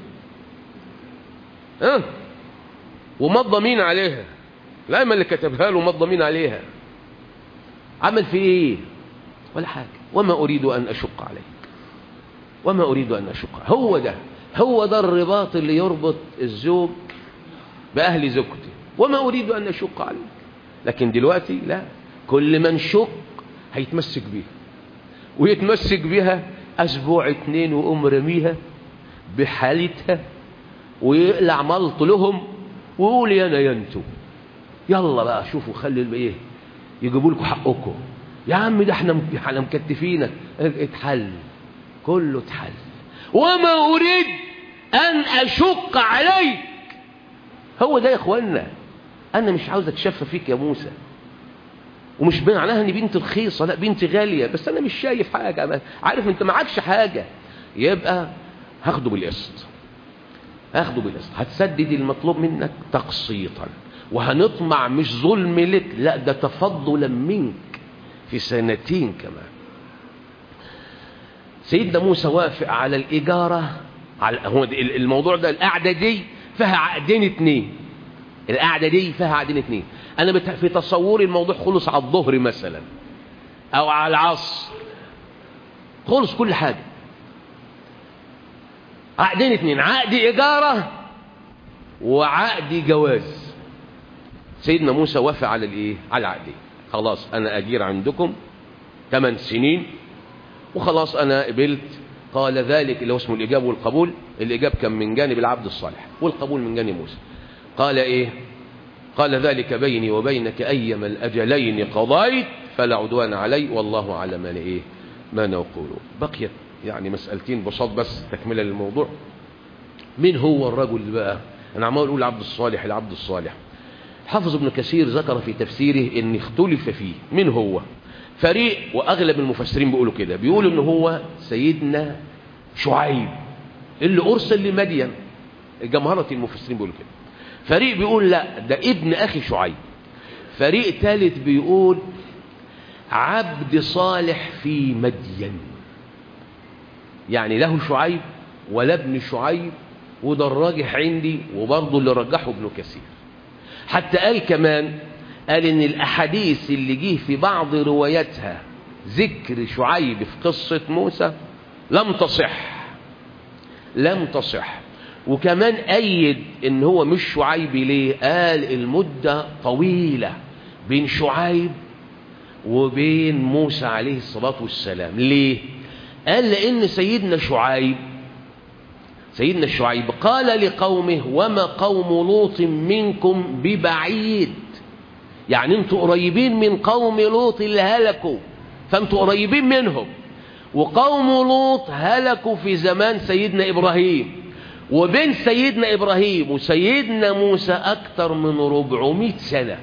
أه؟ ومضى مين عليها لا ما اللي كتبها له مضى مين عليها عمل في ايه ولا حاجة وما أريد أن أشق عليه وما أريد أن أشق هو ده هو ده الرباط اللي يربط الزوج بأهل زوجته وما أريد أن أشق عليك لكن دلوقتي لا كل من شق هيتمسك بيها ويتمسك بيها أسبوع اتنين وقوم رميها بحالتها ويقلع ملط لهم ويقول يا انا ينتو يلا بقى شوفوا خلي ايه يجيبوا لكم حقكم يا عم ده احنا احنا مكتفينك اتحل كله اتحل وما اريد ان اشق عليك هو ده يا اخوانا انا مش عاوز اتشفى فيك يا موسى ومش معناها ان بنت رخيصه لا بنت غاليه بس انا مش شايف حاجه عارف انت معكش حاجه يبقى هاخده بالقسط هاخده بالقسط هتسدد المطلوب منك تقسيطا وهنطمع مش ظلم لك لا ده تفضلا منك في سنتين كمان سيدنا موسى وافق على الإجارة على هو الموضوع ده القعدة دي فيها عقدين اتنين القعدة دي فيها عقدين اتنين أنا في تصوري الموضوع خلص على الظهر مثلا أو على العصر خلص كل حاجة عقدين اتنين عقد إجارة وعقد جواز سيدنا موسى وافق على الايه على العقدين خلاص انا اجير عندكم ثمان سنين وخلاص انا قبلت قال ذلك اللي هو اسمه الاجاب والقبول الاجاب كان من جانب العبد الصالح والقبول من جانب موسى قال ايه قال ذلك بيني وبينك ايما الاجلين قضيت فلا عدوان علي والله على ما ايه ما نقول بقيت يعني مسألتين بساط بس تكملة للموضوع مين هو الرجل بقى انا عمال اقول العبد الصالح العبد الصالح حافظ ابن كثير ذكر في تفسيره ان اختلف فيه من هو فريق واغلب المفسرين بيقولوا كده بيقولوا ان هو سيدنا شعيب اللي ارسل لمدين جمهرة المفسرين بيقولوا كده فريق بيقول لا ده ابن اخي شعيب فريق ثالث بيقول عبد صالح في مدين يعني له شعيب ولا ابن شعيب وده الراجح عندي وبرضه اللي رجحه ابن كثير حتى قال كمان قال ان الاحاديث اللي جه في بعض رواياتها ذكر شعيب في قصة موسى لم تصح لم تصح وكمان أيد ان هو مش شعيب ليه قال المدة طويلة بين شعيب وبين موسى عليه الصلاة والسلام ليه قال لأن سيدنا شعيب سيدنا شعيب قال لقومه وما قوم لوط منكم ببعيد يعني انتوا قريبين من قوم لوط اللي هلكوا فانتوا قريبين منهم وقوم لوط هلكوا في زمان سيدنا إبراهيم وبين سيدنا إبراهيم وسيدنا موسى أكثر من 400 سنة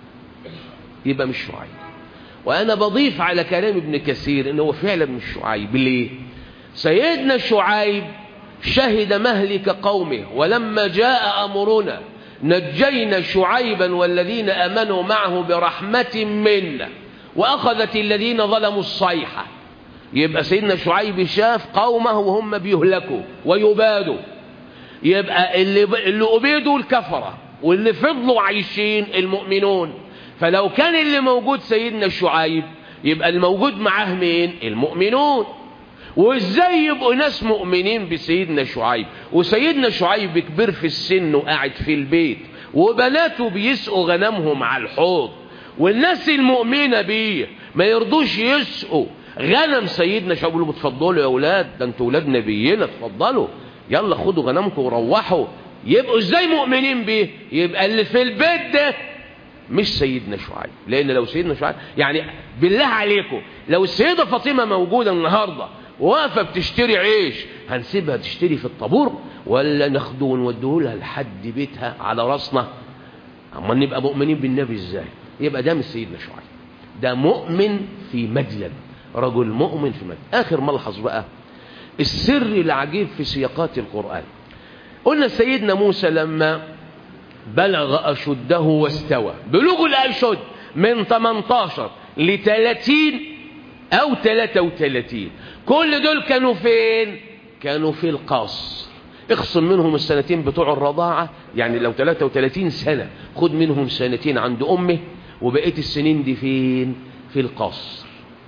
يبقى مش شعيب وأنا بضيف على كلام ابن كثير إنه فعلا مش شعيب ليه سيدنا شعيب شهد مهلك قومه ولما جاء أمرنا نجينا شعيبا والذين أمنوا معه برحمة منا وأخذت الذين ظلموا الصيحة يبقى سيدنا شعيب شاف قومه وهم بيهلكوا ويبادوا يبقى اللي, اللي أبيدوا الكفرة واللي فضلوا عايشين المؤمنون فلو كان اللي موجود سيدنا شعيب يبقى الموجود معاه مين المؤمنون وازاي يبقوا ناس مؤمنين بسيدنا شعيب وسيدنا شعيب كبير في السن وقاعد في البيت وبناته بيسقوا غنمهم على الحوض والناس المؤمنة بيه ما يرضوش يسقوا غنم سيدنا شعيب يقولوا بتفضلوا يا اولاد ده انتوا اولاد نبينا اتفضلوا يلا خدوا غنمكم وروحوا يبقوا ازاي مؤمنين بيه يبقى اللي في البيت ده مش سيدنا شعيب لان لو سيدنا شعيب يعني بالله عليكم لو السيدة فاطمة موجودة النهاردة واقفة بتشتري عيش هنسيبها تشتري في الطابور ولا ناخده ونوديه لها لحد بيتها على راسنا اما نبقى مؤمنين بالنبي ازاي يبقى ده مش سيدنا شعيب ده مؤمن في مدين رجل مؤمن في مدين اخر ملحظ بقى السر العجيب في سياقات القرآن قلنا سيدنا موسى لما بلغ أشده واستوى بلوغ الأشد من 18 ل 30 أو 33 كل دول كانوا فين كانوا في القصر اخصم منهم السنتين بتوع الرضاعة يعني لو 33 سنة خد منهم سنتين عند أمه وبقيت السنين دي فين في القصر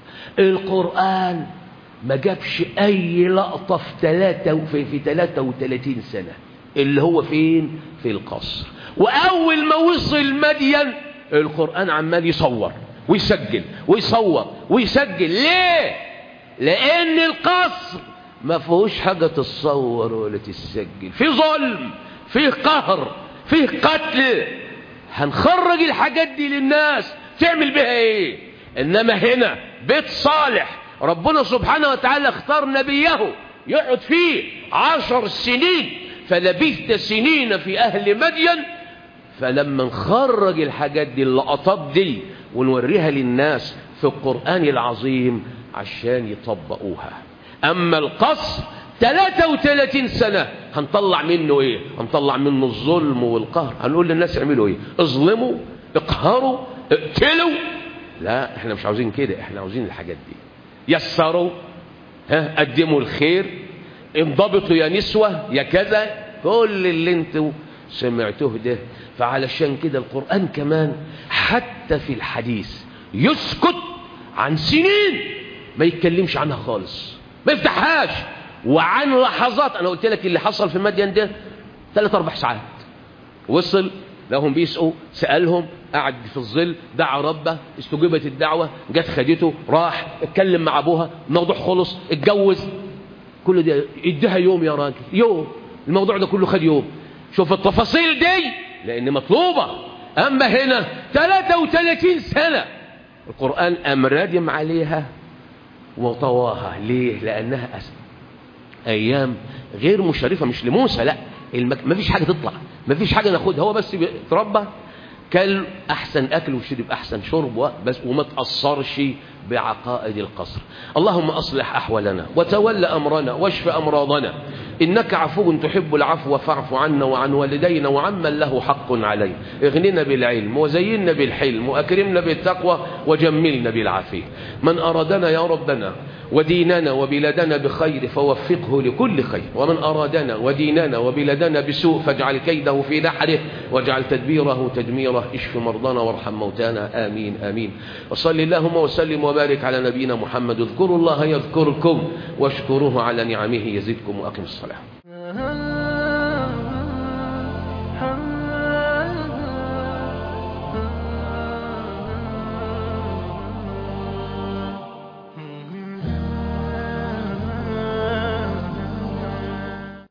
القرآن ما جابش أي لقطة في, تلاتة في, في 33 سنة اللي هو فين في القصر وأول ما وصل مدين القرآن عمال يصور ويسجل ويصور ويسجل ليه لأن القصر ما فيهوش حاجة تتصور ولا تسجل في ظلم فيه قهر فيه قتل هنخرج الحاجات دي للناس تعمل بها ايه انما هنا بيت صالح ربنا سبحانه وتعالى اختار نبيه يقعد فيه عشر سنين فلبثت سنين في اهل مدين فلما نخرج الحاجات دي اللقطات دي ونوريها للناس في القرآن العظيم عشان يطبقوها أما القصر 33 سنة هنطلع منه ايه هنطلع منه الظلم والقهر هنقول للناس اعملوا ايه اظلموا اقهروا اقتلوا لا احنا مش عاوزين كده احنا عاوزين الحاجات دي يسروا ها قدموا الخير انضبطوا يا نسوة يا كذا كل اللي انتوا سمعتوه ده فعلشان كده القرآن كمان حتى في الحديث يسكت عن سنين ما يتكلمش عنها خالص ما يفتحهاش وعن لحظات انا قلت لك اللي حصل في مدين ده ثلاث اربع ساعات وصل لهم بيسقوا سألهم قعد في الظل دعا ربه استجيبت الدعوة جت خدته راح اتكلم مع ابوها الموضوع خلص اتجوز كل ده اديها يوم يا راجل يوم الموضوع ده كله خد يوم شوف التفاصيل دي لان مطلوبة اما هنا 33 سنة القرآن قام رادم عليها وطواها ليه لانها أسنى. ايام غير مشرفة مش لموسى لا المك... ما فيش حاجة تطلع ما فيش حاجة ناخدها هو بس بيتربى كل احسن اكل وشرب احسن شرب بس وما تاثرش بعقائد القصر اللهم اصلح احوالنا وتول امرنا واشف امراضنا انك عفو تحب العفو فاعف عنا وعن والدينا وعمن له حق عليه اغننا بالعلم وزينا بالحلم واكرمنا بالتقوى وجملنا بالعافيه من ارادنا يا ربنا وديننا وبلادنا بخير فوفقه لكل خير ومن أرادنا وديننا وبلادنا بسوء فاجعل كيده في نحره واجعل تدبيره تدميره اشف مرضانا وارحم موتانا آمين آمين وصل اللهم وسلم وبارك على نبينا محمد اذكروا الله يذكركم واشكروه على نعمه يزدكم وأقم الصلاة